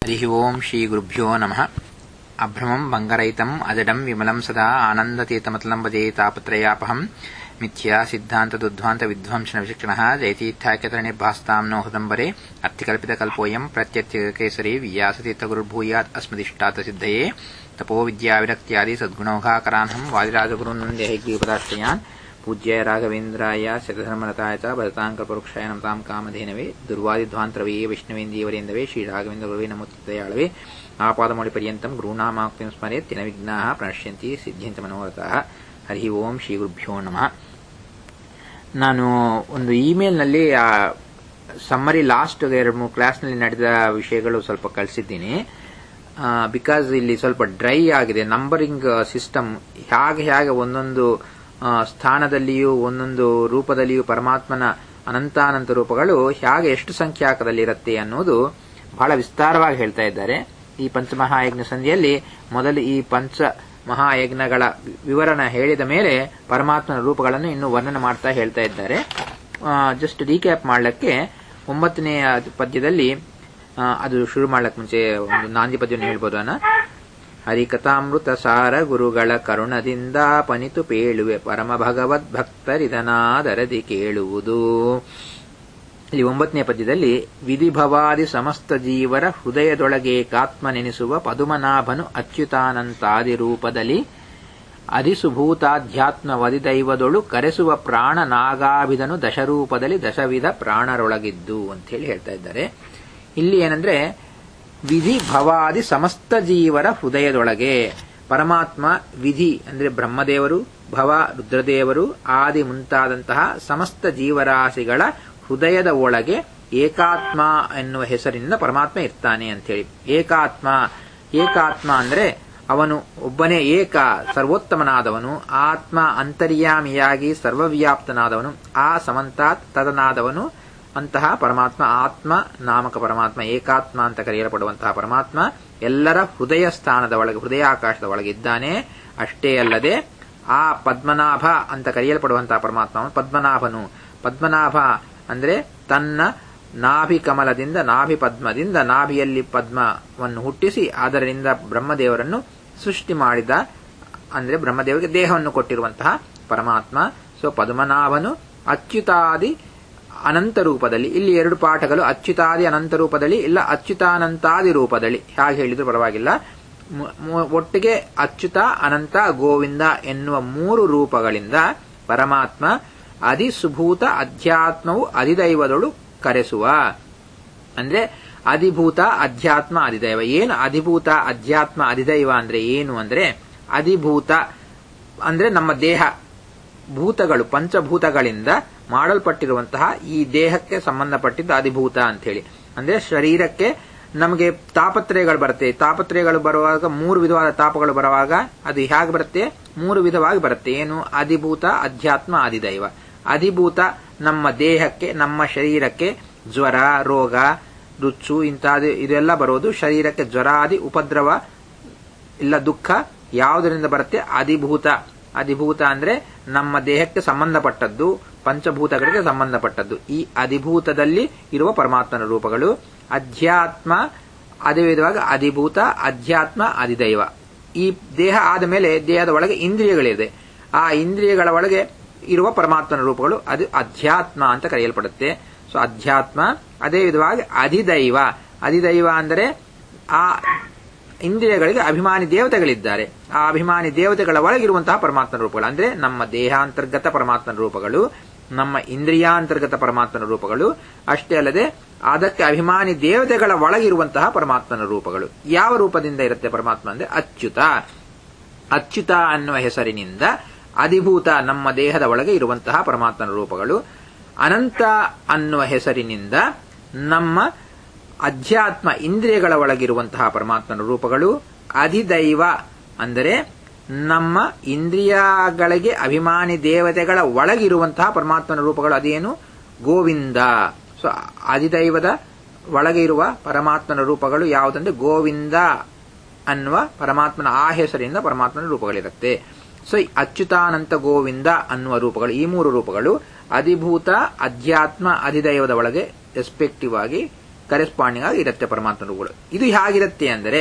हरिः ओम् श्रीगुरुभ्यो नमः अभ्रमम् भङ्गरहितम् अजडम् विमलम् सदा आनन्दतीतमतलम् भजे तापत्रयापहम् मिथ्या सिद्धान्तदुध्वान्तविध्वंसनविचक्षणः जयतीर्थाख्यतरणिर्भास्ताम् नो हृदम्बरे अर्थिकल्पितकल्पोऽयम् प्रत्यत्यकेसरी व्यासतीर्थगुरुर्भूयात् अस्मदिष्टातसिद्धये तपो विद्याविरक्त्यादि सद्गुणौघाकरान्हम् वादिराजगुरून् वन्दे हैग्रीपदाश्रयान् पूज्याय राघवेन्द्राय शतधर्मरताय च भरताङ्कपरुक्षाय नमताम् कामधेनवे दुर्वादिध्वान्तरवे वैष्णवेन्दीवरेन्दवे श्रीराघवेन्द्रगुरवे नमोत्तयाळवे आपादमौलिपर्यन्तम् गुरूणामाक्तिम् स्मरेत् तेन विघ्नाः प्रणश्यन्ति ಸಿದ್ಧ್ಯಂತ ಮನೋರಥಃ ಹರಿ ಓಂ ಶ್ರೀ ಗುರುಭ್ಯೋ ನಮಃ ನಾನು ಒಂದು ಇಮೇಲ್ನಲ್ಲಿ ಆ ಸಮ್ಮರಿ ಲಾಸ್ಟ್ ಎರಡು ಮೂರು ಕ್ಲಾಸ್ನಲ್ಲಿ ನಡೆದ ವಿಷಯಗಳು ಸ್ವಲ್ಪ ಕಳಿಸಿದ್ದೀನಿ ಬಿಕಾಸ್ ಇಲ್ಲಿ ಸ್ವಲ್ಪ ಡ್ರೈ ಆಗಿದೆ ನಂಬರಿಂಗ್ ಸಿಸ್ಟಮ್ ಹೇಗೆ ಹೇಗೆ ಒಂದೊಂದು ಸ್ಥಾನದಲ್ಲಿಯೂ ಒಂದೊಂದು ರೂಪದಲ್ಲಿಯೂ ಪರಮಾತ್ಮನ ಅನಂತಾನಂತ ರೂಪಗಳು ಹೇಗೆ ಎಷ್ಟು ಸಂಖ್ಯಾಕದಲ್ಲಿ ಇರುತ್ತೆ ಅನ್ನೋದು ಬಹಳ ವಿಸ್ತಾರವಾಗಿ ಹೇಳ್ತಾ ಇದ್ದಾರೆ ಈ ಪಂಚಮಹಾಯಜ್ಞ ಸಂಧಿಯಲ್ಲಿ ಮೊದಲು ಈ ಪಂಚ ಮಹಾಯಜ್ಞಗಳ ವಿವರಣ ಹೇಳಿದ ಮೇಲೆ ಪರಮಾತ್ಮನ ರೂಪಗಳನ್ನು ಇನ್ನು ವರ್ಣನೆ ಮಾಡ್ತಾ ಹೇಳ್ತಾ ಇದ್ದಾರೆ ಜಸ್ಟ್ ರೀಕ್ಯಾಪ್ ಮಾಡಲಿಕ್ಕೆ ಒಂಬತ್ತನೇ ಪದ್ಯದಲ್ಲಿ ಅದು ಶುರು ಮಾಡ್ಲಕ್ಕೆ ಮುಂಚೆ ಒಂದು ನಾಂದಿ ಪದ್ಯವನ್ನು ಹೇಳ್ಬೋದು ಅನ್ನ ಹರಿಕಥಾಮೃತ ಸಾರ ಗುರುಗಳ ಕರುಣದಿಂದ ಪನಿತು ಪೇಳುವೆ ಪರಮ ಭಗವದ್ ಭಕ್ತರಿದನಾದರದಿ ಕೇಳುವುದು ಇಲ್ಲಿ ಒಂಬತ್ತನೇ ಪದ್ಯದಲ್ಲಿ ವಿಧಿಭವಾದಿ ಸಮಸ್ತ ಜೀವರ ಹೃದಯದೊಳಗೆ ಕಾತ್ಮ ನೆನೆಸುವ ಪದುಮನಾಭನು ಅಚ್ಯುತಾನಂತಾದಿ ರೂಪದಲ್ಲಿ ಅಧಿಸುಭೂತಾಧ್ಯಾತ್ಮ ವದಿದೈವದೊಳು ಕರೆಸುವ ಪ್ರಾಣ ನಾಗಾಭಿಧನು ದಶರೂಪದಲ್ಲಿ ದಶವಿಧ ಪ್ರಾಣರೊಳಗಿದ್ದು ಅಂತ ಹೇಳಿ ಹೇಳ್ತಾ ಇದ್ದಾರೆ ಇಲ್ಲಿ ಏನಂದ್ರೆ ವಿಧಿ ಭವಾದಿ ಸಮಸ್ತ ಜೀವರ ಹೃದಯದೊಳಗೆ ಪರಮಾತ್ಮ ವಿಧಿ ಅಂದ್ರೆ ಬ್ರಹ್ಮದೇವರು ಭವ ರುದ್ರದೇವರು ಆದಿ ಮುಂತಾದಂತಹ ಸಮಸ್ತ ಜೀವರಾಶಿಗಳ ಹೃದಯದ ಒಳಗೆ ಏಕಾತ್ಮ ಎನ್ನುವ ಹೆಸರಿನಿಂದ ಪರಮಾತ್ಮ ಇರ್ತಾನೆ ಅಂತೇಳಿ ಏಕಾತ್ಮ ಏಕಾತ್ಮ ಅಂದ್ರೆ ಅವನು ಒಬ್ಬನೇ ಏಕ ಸರ್ವೋತ್ತಮನಾದವನು ಆತ್ಮ ಅಂತರ್ಯಾಮಿಯಾಗಿ ಸರ್ವವ್ಯಾಪ್ತನಾದವನು ಆ ಸಮಂತಾತ್ ತದನಾದವನು ಅಂತಹ ಪರಮಾತ್ಮ ಆತ್ಮ ನಾಮಕ ಪರಮಾತ್ಮ ಏಕಾತ್ಮ ಅಂತ ಕರೆಯಲ್ಪಡುವಂತಹ ಪರಮಾತ್ಮ ಎಲ್ಲರ ಹೃದಯ ಸ್ಥಾನದ ಒಳಗೆ ಹೃದಯಾಕಾಶದ ಒಳಗೆ ಇದ್ದಾನೆ ಅಷ್ಟೇ ಅಲ್ಲದೆ ಆ ಪದ್ಮನಾಭ ಅಂತ ಕರೆಯಲ್ಪಡುವಂತಹ ಪರಮಾತ್ಮ ಪದ್ಮನಾಭನು ಪದ್ಮನಾಭ ಅಂದ್ರೆ ತನ್ನ ನಾಭಿ ಕಮಲದಿಂದ ನಾಭಿ ಪದ್ಮದಿಂದ ನಾಭಿಯಲ್ಲಿ ಪದ್ಮವನ್ನು ಹುಟ್ಟಿಸಿ ಅದರಿಂದ ಬ್ರಹ್ಮದೇವರನ್ನು ಸೃಷ್ಟಿ ಮಾಡಿದ ಅಂದ್ರೆ ಬ್ರಹ್ಮದೇವರಿಗೆ ದೇಹವನ್ನು ಕೊಟ್ಟಿರುವಂತಹ ಪರಮಾತ್ಮ ಸೊ ಪದ್ಮನಾಭನು ಅಚ್ಯುತಾದಿ ಅನಂತ ರೂಪದಲ್ಲಿ ಇಲ್ಲಿ ಎರಡು ಪಾಠಗಳು ಅಚ್ಯುತಾದಿ ಅನಂತ ರೂಪದಲ್ಲಿ ಇಲ್ಲ ಅಚ್ಯುತಾನಂತಾದಿ ರೂಪದಲ್ಲಿ ಹಾಗೆ ಹೇಳಿದ್ರು ಪರವಾಗಿಲ್ಲ ಒಟ್ಟಿಗೆ ಅಚ್ಯುತ ಅನಂತ ಗೋವಿಂದ ಎನ್ನುವ ಮೂರು ರೂಪಗಳಿಂದ ಪರಮಾತ್ಮ ಅಧಿಸುಭೂತ ಅಧ್ಯಾತ್ಮವು ಅಧಿದೈವದಳು ಕರೆಸುವ ಅಂದ್ರೆ ಅಧಿಭೂತ ಅಧ್ಯಾತ್ಮ ಅಧಿದೈವ ಏನು ಅಧಿಭೂತ ಅಧ್ಯಾತ್ಮ ಅಧಿದೈವ ಅಂದ್ರೆ ಏನು ಅಂದ್ರೆ ಅಧಿಭೂತ ಅಂದ್ರೆ ನಮ್ಮ ದೇಹ ಭೂತಗಳು ಪಂಚಭೂತಗಳಿಂದ ಮಾಡಲ್ಪಟ್ಟಿರುವಂತಹ ಈ ದೇಹಕ್ಕೆ ಸಂಬಂಧಪಟ್ಟಿದ್ದು ಅಧಿಭೂತ ಅಂತ ಹೇಳಿ ಅಂದ್ರೆ ಶರೀರಕ್ಕೆ ನಮಗೆ ತಾಪತ್ರಯಗಳು ಬರುತ್ತೆ ತಾಪತ್ರಯಗಳು ಬರುವಾಗ ಮೂರು ವಿಧವಾದ ತಾಪಗಳು ಬರುವಾಗ ಅದು ಹೇಗೆ ಬರುತ್ತೆ ಮೂರು ವಿಧವಾಗಿ ಬರುತ್ತೆ ಏನು ಅಧಿಭೂತ ಅಧ್ಯಾತ್ಮ ಅಧಿದೈವ ಅಧಿಭೂತ ನಮ್ಮ ದೇಹಕ್ಕೆ ನಮ್ಮ ಶರೀರಕ್ಕೆ ಜ್ವರ ರೋಗ ರುಚ್ಚು ಇಂತಾದಿ ಇದೆಲ್ಲ ಬರೋದು ಶರೀರಕ್ಕೆ ಜ್ವರಾದಿ ಉಪದ್ರವ ಇಲ್ಲ ದುಃಖ ಯಾವುದರಿಂದ ಬರುತ್ತೆ ಅಧಿಭೂತ ಅಧಿಭೂತ ಅಂದ್ರೆ ನಮ್ಮ ದೇಹಕ್ಕೆ ಸಂಬಂಧಪಟ್ಟದ್ದು ಪಂಚಭೂತಗಳಿಗೆ ಸಂಬಂಧಪಟ್ಟದ್ದು ಈ ಅಧಿಭೂತದಲ್ಲಿ ಇರುವ ಪರಮಾತ್ಮನ ರೂಪಗಳು ಅಧ್ಯಾತ್ಮ ಅದೇ ವಿಧವಾಗಿ ಅಧಿಭೂತ ಅಧ್ಯಾತ್ಮ ಅಧಿದೈವ ಈ ದೇಹ ಆದ ಮೇಲೆ ದೇಹದ ಒಳಗೆ ಇಂದ್ರಿಯಗಳಿದೆ ಆ ಇಂದ್ರಿಯಗಳ ಒಳಗೆ ಇರುವ ಪರಮಾತ್ಮನ ರೂಪಗಳು ಅದು ಅಧ್ಯಾತ್ಮ ಅಂತ ಕರೆಯಲ್ಪಡುತ್ತೆ ಸೊ ಅಧ್ಯಾತ್ಮ ಅದೇ ವಿಧವಾಗಿ ಅಧಿದೈವ ಅಧಿದೈವ ಅಂದರೆ ಆ ಇಂದ್ರಿಯಗಳಿಗೆ ಅಭಿಮಾನಿ ದೇವತೆಗಳಿದ್ದಾರೆ ಆ ಅಭಿಮಾನಿ ದೇವತೆಗಳ ಒಳಗಿರುವಂತಹ ಪರಮಾತ್ಮನ ರೂಪಗಳು ಅಂದ್ರೆ ನಮ್ಮ ದೇಹಾಂತರ್ಗತ ಪರಮಾತ್ಮನ ರೂಪಗಳು ನಮ್ಮ ಇಂದ್ರಿಯಾಂತರ್ಗತ ಪರಮಾತ್ಮನ ರೂಪಗಳು ಅಷ್ಟೇ ಅಲ್ಲದೆ ಅದಕ್ಕೆ ಅಭಿಮಾನಿ ದೇವತೆಗಳ ಒಳಗಿರುವಂತಹ ಪರಮಾತ್ಮನ ರೂಪಗಳು ಯಾವ ರೂಪದಿಂದ ಇರುತ್ತೆ ಪರಮಾತ್ಮ ಅಂದ್ರೆ ಅಚ್ಯುತ ಅಚ್ಯುತ ಅನ್ನುವ ಹೆಸರಿನಿಂದ ಅಧಿಭೂತ ನಮ್ಮ ದೇಹದ ಒಳಗೆ ಇರುವಂತಹ ಪರಮಾತ್ಮನ ರೂಪಗಳು ಅನಂತ ಅನ್ನುವ ಹೆಸರಿನಿಂದ ನಮ್ಮ ಅಧ್ಯಾತ್ಮ ಇಂದ್ರಿಯಗಳ ಒಳಗಿರುವಂತಹ ಪರಮಾತ್ಮನ ರೂಪಗಳು ಅಧಿದೈವ ಅಂದರೆ ನಮ್ಮ ಇಂದ್ರಿಯಗಳಿಗೆ ಅಭಿಮಾನಿ ದೇವತೆಗಳ ಒಳಗಿರುವಂತಹ ಪರಮಾತ್ಮನ ರೂಪಗಳು ಅದೇನು ಗೋವಿಂದ ಸೊ ಅಧಿದೈವದ ಒಳಗೆ ಇರುವ ಪರಮಾತ್ಮನ ರೂಪಗಳು ಯಾವುದಂದ್ರೆ ಗೋವಿಂದ ಅನ್ನುವ ಪರಮಾತ್ಮನ ಆ ಹೆಸರಿನಿಂದ ಪರಮಾತ್ಮನ ರೂಪಗಳಿರುತ್ತೆ ಸೊ ಅಚ್ಯುತಾನಂತ ಗೋವಿಂದ ಅನ್ನುವ ರೂಪಗಳು ಈ ಮೂರು ರೂಪಗಳು ಅಧಿಭೂತ ಅಧ್ಯಾತ್ಮ ಅಧಿದೈವದ ಒಳಗೆ ರೆಸ್ಪೆಕ್ಟಿವ್ ಆಗಿ ಕರೆಸ್ಪಾಂಡಿಂಗ್ ಆಗಿ ಇರುತ್ತೆ ಪರಮಾತ್ಮ ರೂಪಗಳು ಇದು ಹೇಗಿರುತ್ತೆ ಅಂದರೆ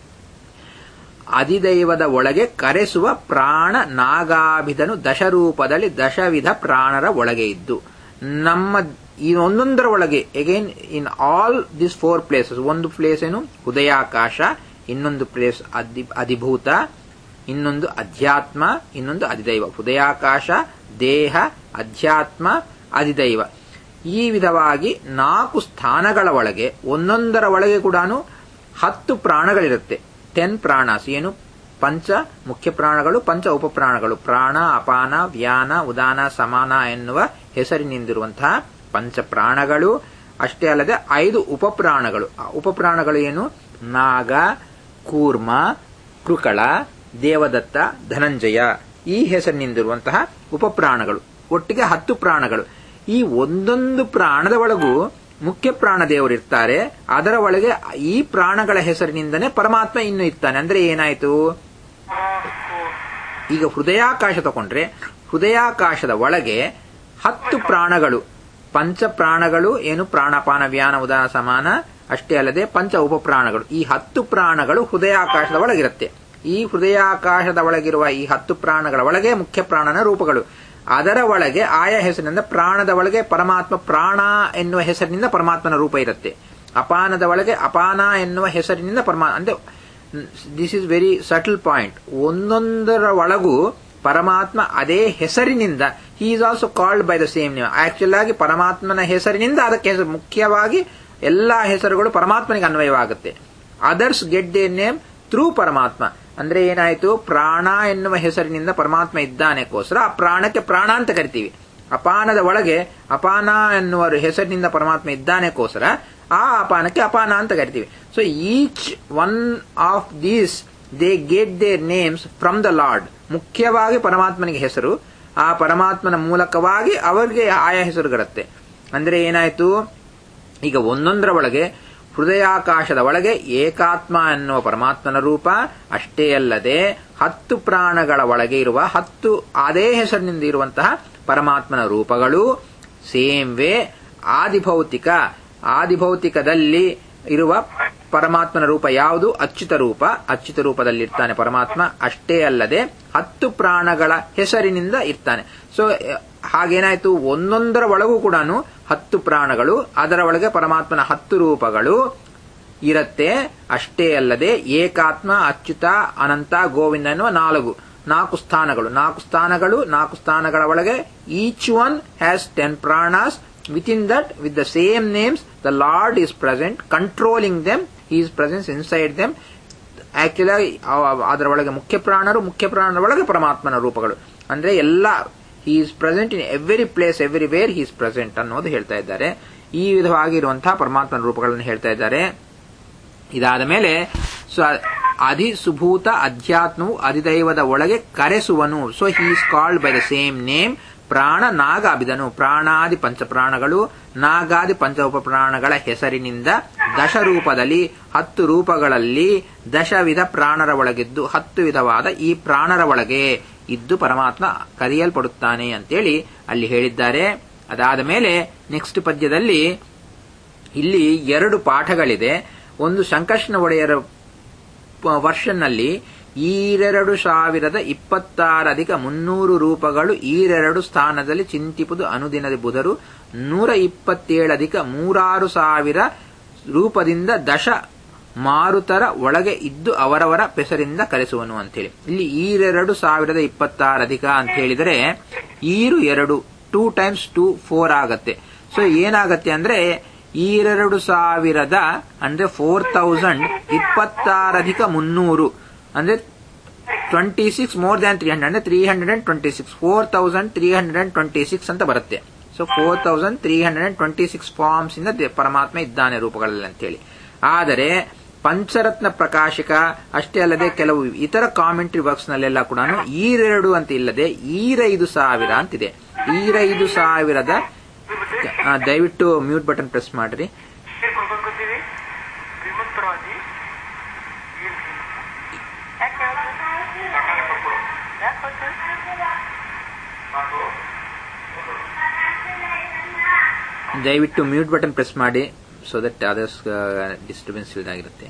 ಅಧಿದೈವದ ಒಳಗೆ ಕರೆಸುವ ಪ್ರಾಣ ನಾಗಾಭಿಧನು ದಶರೂಪದಲ್ಲಿ ದಶವಿಧ ಪ್ರಾಣರ ಒಳಗೆ ಇದ್ದು ನಮ್ಮ ಈ ಒಂದೊಂದರ ಒಳಗೆ again in all this four places ಒಂದು ಪ್ಲೇಸ್ ಏನು ಹೃದಯಾಕಾಶ ಇನ್ನೊಂದು ಪ್ಲೇಸ್ ಅಧಿ ಅಧಿಭೂತ ಇನ್ನೊಂದು ಅಧ್ಯಾತ್ಮ ಇನ್ನೊಂದು ಅಧಿದೈವ ಹೃದಯಾಕಾಶ ದೇಹ ಅಧ್ಯಾತ್ಮ ಅಧಿದೈವ ಈ ವಿಧವಾಗಿ ನಾಲ್ಕು ಸ್ಥಾನಗಳ ಒಳಗೆ ಒಂದೊಂದರ ಒಳಗೆ ಕೂಡ ಹತ್ತು ಪ್ರಾಣಗಳಿರುತ್ತೆ ಟೆನ್ ಪ್ರಾಣಸ್ ಏನು ಪಂಚ ಮುಖ್ಯ ಪ್ರಾಣಗಳು ಪಂಚ ಉಪಪ್ರಾಣಗಳು ಪ್ರಾಣ ಅಪಾನ ವ್ಯಾನ ಉದಾನ ಸಮಾನ ಎನ್ನುವ ಹೆಸರಿನಿಂದಿರುವಂತಹ ಪಂಚ ಪ್ರಾಣಗಳು ಅಷ್ಟೇ ಅಲ್ಲದೆ ಐದು ಉಪಪ್ರಾಣಗಳು ಆ ಉಪಪ್ರಾಣಗಳು ಏನು ನಾಗ ಕೂರ್ಮ ಕೃಕಳ ದೇವದತ್ತ ಧನಂಜಯ ಈ ಹೆಸರಿನಿಂದಿರುವಂತಹ ಉಪಪ್ರಾಣಗಳು ಒಟ್ಟಿಗೆ ಹತ್ತು ಪ್ರಾಣಗಳು ಈ ಒಂದೊಂದು ಪ್ರಾಣದ ಒಳಗೂ ಮುಖ್ಯ ಪ್ರಾಣ ದೇವರು ಇರ್ತಾರೆ ಅದರ ಒಳಗೆ ಈ ಪ್ರಾಣಗಳ ಹೆಸರಿನಿಂದನೇ ಪರಮಾತ್ಮ ಇನ್ನು ಇರ್ತಾನೆ ಅಂದ್ರೆ ಏನಾಯ್ತು ಈಗ ಹೃದಯಾಕಾಶ ತಗೊಂಡ್ರೆ ಹೃದಯಾಕಾಶದ ಒಳಗೆ ಹತ್ತು ಪ್ರಾಣಗಳು ಪಂಚ ಪ್ರಾಣಗಳು ಏನು ಪ್ರಾಣಪಾನ ವ್ಯಾನ ಉದಾನ ಸಮಾನ ಅಷ್ಟೇ ಅಲ್ಲದೆ ಪಂಚ ಉಪಪ್ರಾಣಗಳು ಈ ಹತ್ತು ಪ್ರಾಣಗಳು ಹೃದಯಾಕಾಶದ ಒಳಗಿರುತ್ತೆ ಈ ಹೃದಯಾಕಾಶದ ಒಳಗಿರುವ ಈ ಹತ್ತು ಪ್ರಾಣಗಳ ಒಳಗೆ ಮುಖ್ಯ ಪ್ರಾಣನ ರೂಪಗಳು ಅದರ ಒಳಗೆ ಆಯಾ ಹೆಸರಿನಿಂದ ಪ್ರಾಣದ ಒಳಗೆ ಪರಮಾತ್ಮ ಪ್ರಾಣ ಎನ್ನುವ ಹೆಸರಿನಿಂದ ಪರಮಾತ್ಮನ ರೂಪ ಇರುತ್ತೆ ಅಪಾನದ ಒಳಗೆ ಅಪಾನ ಎನ್ನುವ ಹೆಸರಿನಿಂದ ಪರಮಾ ಅಂದ್ರೆ this is very subtle point ಒಂದೊಂದರ ಒಳಗೂ ಪರಮಾತ್ಮ ಅದೇ ಹೆಸರಿನಿಂದ he is also called by the same name actual ಆಗಿ ಪರಮಾತ್ಮನ ಹೆಸರಿನಿಂದ ಅದಕ್ಕೆ ಹೆಸರು ಮುಖ್ಯವಾಗಿ ಎಲ್ಲಾ ಹೆಸರುಗಳು ಪರಮಾತ್ಮನಿಗೆ ಅನ್ವಯವಾಗುತ್ತೆ others get they name through ಪರಮಾತ್ಮ ಅಂದ್ರೆ ಏನಾಯ್ತು ಪ್ರಾಣ ಎನ್ನುವ ಹೆಸರಿನಿಂದ ಪರಮಾತ್ಮ ಇದ್ದಾನೆಗೋಸ್ಕರ ಆ ಪ್ರಾಣಕ್ಕೆ ಪ್ರಾಣ ಅಂತ ಕರಿತೀವಿ ಅಪಾನದ ಒಳಗೆ ಅಪಾನ ಎನ್ನುವ ಹೆಸರಿನಿಂದ ಪರಮಾತ್ಮ ಇದ್ದಾನೆಗೋಸ್ಕರ ಆ ಅಪಾನಕ್ಕೆ ಅಪಾನ ಅಂತ ಕರಿತೀವಿ so each one of these they get their names from the lord ಮುಖ್ಯವಾಗಿ ಪರಮಾತ್ಮನಿಗೆ ಹೆಸರು ಆ ಪರಮಾತ್ಮನ ಮೂಲಕವಾಗಿ ಅವರಿಗೆ ಆಯಾ ಹೆಸರುಗಳಿರುತ್ತೆ ಅಂದ್ರೆ ಏನಾಯ್ತು ಈಗ ಒಂದೊಂದರ ಒಳಗೆ ಹೃದಯಾಕಾಶದ ಒಳಗೆ ಏಕಾತ್ಮ ಎನ್ನುವ ಪರಮಾತ್ಮನ ರೂಪ ಅಷ್ಟೇ ಅಲ್ಲದೆ ಹತ್ತು ಪ್ರಾಣಗಳ ಒಳಗೆ ಇರುವ ಹತ್ತು ಅದೇ ಹೆಸರಿನಿಂದ ಇರುವಂತಹ ಪರಮಾತ್ಮನ ರೂಪಗಳು ಸೇಮ್ ವೇ ಆದಿಭೌತಿಕ ಆದಿಭೌತಿಕದಲ್ಲಿ ಇರುವ ಪರಮಾತ್ಮನ ರೂಪ ಯಾವುದು ಅಚ್ಯುತ ರೂಪ ಅಚ್ಯುತ ರೂಪದಲ್ಲಿರ್ತಾನೆ ಪರಮಾತ್ಮ ಅಷ್ಟೇ ಅಲ್ಲದೆ ಹತ್ತು ಪ್ರಾಣಗಳ ಹೆಸರಿನಿಂದ ಇರ್ತಾನೆ ಸೊ ಹಾಗೇನಾಯ್ತು ಒಂದೊಂದರ ಒಳಗೂ ಕೂಡ ಹತ್ತು ಪ್ರಾಣಗಳು ಅದರ ಒಳಗೆ ಪರಮಾತ್ಮನ ಹತ್ತು ರೂಪಗಳು ಇರತ್ತೆ ಅಷ್ಟೇ ಅಲ್ಲದೆ ಏಕಾತ್ಮ ಅಚ್ಯುತ ಅನಂತ ಗೋವಿಂದ ಎನ್ನುವ ನಾಲ್ಕು ನಾಲ್ಕು ಸ್ಥಾನಗಳು ನಾಲ್ಕು ಸ್ಥಾನಗಳು ನಾಲ್ಕು ಸ್ಥಾನಗಳ ಒಳಗೆ ಈಚ್ ಒನ್ ಹ್ಯಾಸ್ ಟೆನ್ ಪ್ರಾಣಾಸ್ with in that with the same names the lord is present controlling them is presence inside them actually ಅದರ ಒಳಗೆ ಮುಖ್ಯ ಪ್ರಾಣರು ಮುಖ್ಯ ಪ್ರಾಣರ ಒಳಗೆ ಪರಮಾತ್ಮನ ರೂಪಗಳು ಅಂದ್ರೆ ಎಲ್ಲ he is present in every place everywhere he is present ಅನ್ನೋದು ಹೇಳ್ತಾ ಇದ್ದಾರೆ ಈ ವಿಧವಾಗಿರುವಂತಹ ಪರಮಾತ್ಮನ ರೂಪಗಳನ್ನು ಹೇಳ್ತಾ ಇದ್ದಾರೆ ಇದಾದ ಮೇಲೆ ಅಧಿ ಸುಭೂತ ಅಧ್ಯಾತ್ಮವು ಅಧಿದೈವದ ಒಳಗೆ ಕರೆಸುವನು so he is called by the same name ಪ್ರಾಣ ನಾಗ ಅಭಿದನು ಪ್ರಾಣಾದಿ ಪಂಚಪ್ರಾಣಗಳು ನಾಗಾದಿ ಪಂಚ ಉಪಪ್ರಾಣಗಳ ಹೆಸರಿನಿಂದ ದಶ ರೂಪದಲ್ಲಿ ಹತ್ತು ರೂಪಗಳಲ್ಲಿ ದಶವಿಧ ಪ್ರಾಣರ ಒಳಗಿದ್ದು ಹತ್ತು ವಿಧವಾದ ಈ ಪ್ರಾಣರ ಒಳಗೆ ಇದ್ದು ಪರಮಾತ್ಮ ಕರೆಯಲ್ಪಡುತ್ತಾನೆ ಅಂತೇಳಿ ಅಲ್ಲಿ ಹೇಳಿದ್ದಾರೆ ಅದಾದ ಮೇಲೆ ನೆಕ್ಸ್ಟ್ ಪದ್ಯದಲ್ಲಿ ಇಲ್ಲಿ ಎರಡು ಪಾಠಗಳಿದೆ ಒಂದು ಸಂಕರ್ಷಣ ಒಡೆಯರ ವರ್ಷನ್ನಲ್ಲಿ ಈರೆರಡು ಸಾವಿರದ ಇಪ್ಪತ್ತಾರಧಿಕ ಮುನ್ನೂರು ರೂಪಗಳು ಈರೆರಡು ಸ್ಥಾನದಲ್ಲಿ ಚಿಂತಿಪುದು ಅನುದಿನದ ಬುಧರು ನೂರ ಇಪ್ಪತ್ತೇಳಧಿಕ ಮೂರಾರು ಸಾವಿರ ರೂಪದಿಂದ ದಶ ಮಾರುತರ ಒಳಗೆ ಇದ್ದು ಅವರವರ ಪೆಸರಿಂದ ಕರೆಸುವನು ಅಂತೇಳಿ ಇಲ್ಲಿ ಈರೆರಡು ಸಾವಿರದ ಇಪ್ಪತ್ತಾರಧಿಕ ಅಂತ ಹೇಳಿದರೆ ಈರು ಎರಡು ಟೂ ಟೈಮ್ಸ್ ಟೂ ಫೋರ್ ಆಗತ್ತೆ ಸೊ ಏನಾಗತ್ತೆ ಅಂದ್ರೆ ಈರೆರಡು ಸಾವಿರದ ಅಂದ್ರೆ ಫೋರ್ ತೌಸಂಡ್ ಇಪ್ಪತ್ತಾರಧಿಕ ಮುನ್ನೂರು ಅಂದ್ರೆ twenty six more than three hundred ಅಂದ್ರೆ three hundred and twenty six four thousand three hundred and twenty six ಅಂತ ಬರುತ್ತೆ so four thousand three hundred and twenty six forms ಇಂದ ಪರಮಾತ್ಮ ಇದ್ದಾನೆ ರೂಪಗಳಲ್ಲಿ ಅಂತೇಳಿ ಆದರೆ ಪಂಚರತ್ನ ಪ್ರಕಾಶಕ ಅಷ್ಟೇ ಅಲ್ಲದೆ ಕೆಲವು ಇತರ ಕಾಮೆಂಟ್ರಿ ವರ್ಕ್ಸ್ ನಲ್ಲೆಲ್ಲ ಕೂಡ ಈರೆರಡು ಅಂತ ಇಲ್ಲದೆ ಈರೈದು ಸಾವಿರ ಅಂತಿದೆ ಈರೈದು ಸಾವಿರದ ದಯವಿಟ್ಟು ಮ್ಯೂಟ್ ಬಟನ್ ಪ್ರೆಸ್ ಮಾಡ್ರಿ ಕೊಡ್ಬೇಕಂತೀವಿ ಶ್ರೀಮಂತರಾಗಿ ಯಾಕೆ ದಯವಿಟ್ಟು ಮ್ಯೂಟ್ ಬಟನ್ ಪ್ರೆಸ್ ಮಾಡಿ ಸೊ ದಟ್ ಅದರ್ಸ್ ಡಿಸ್ಟರ್ಬೆನ್ಸ್ ಇಲ್ದಾಗಿರುತ್ತೆ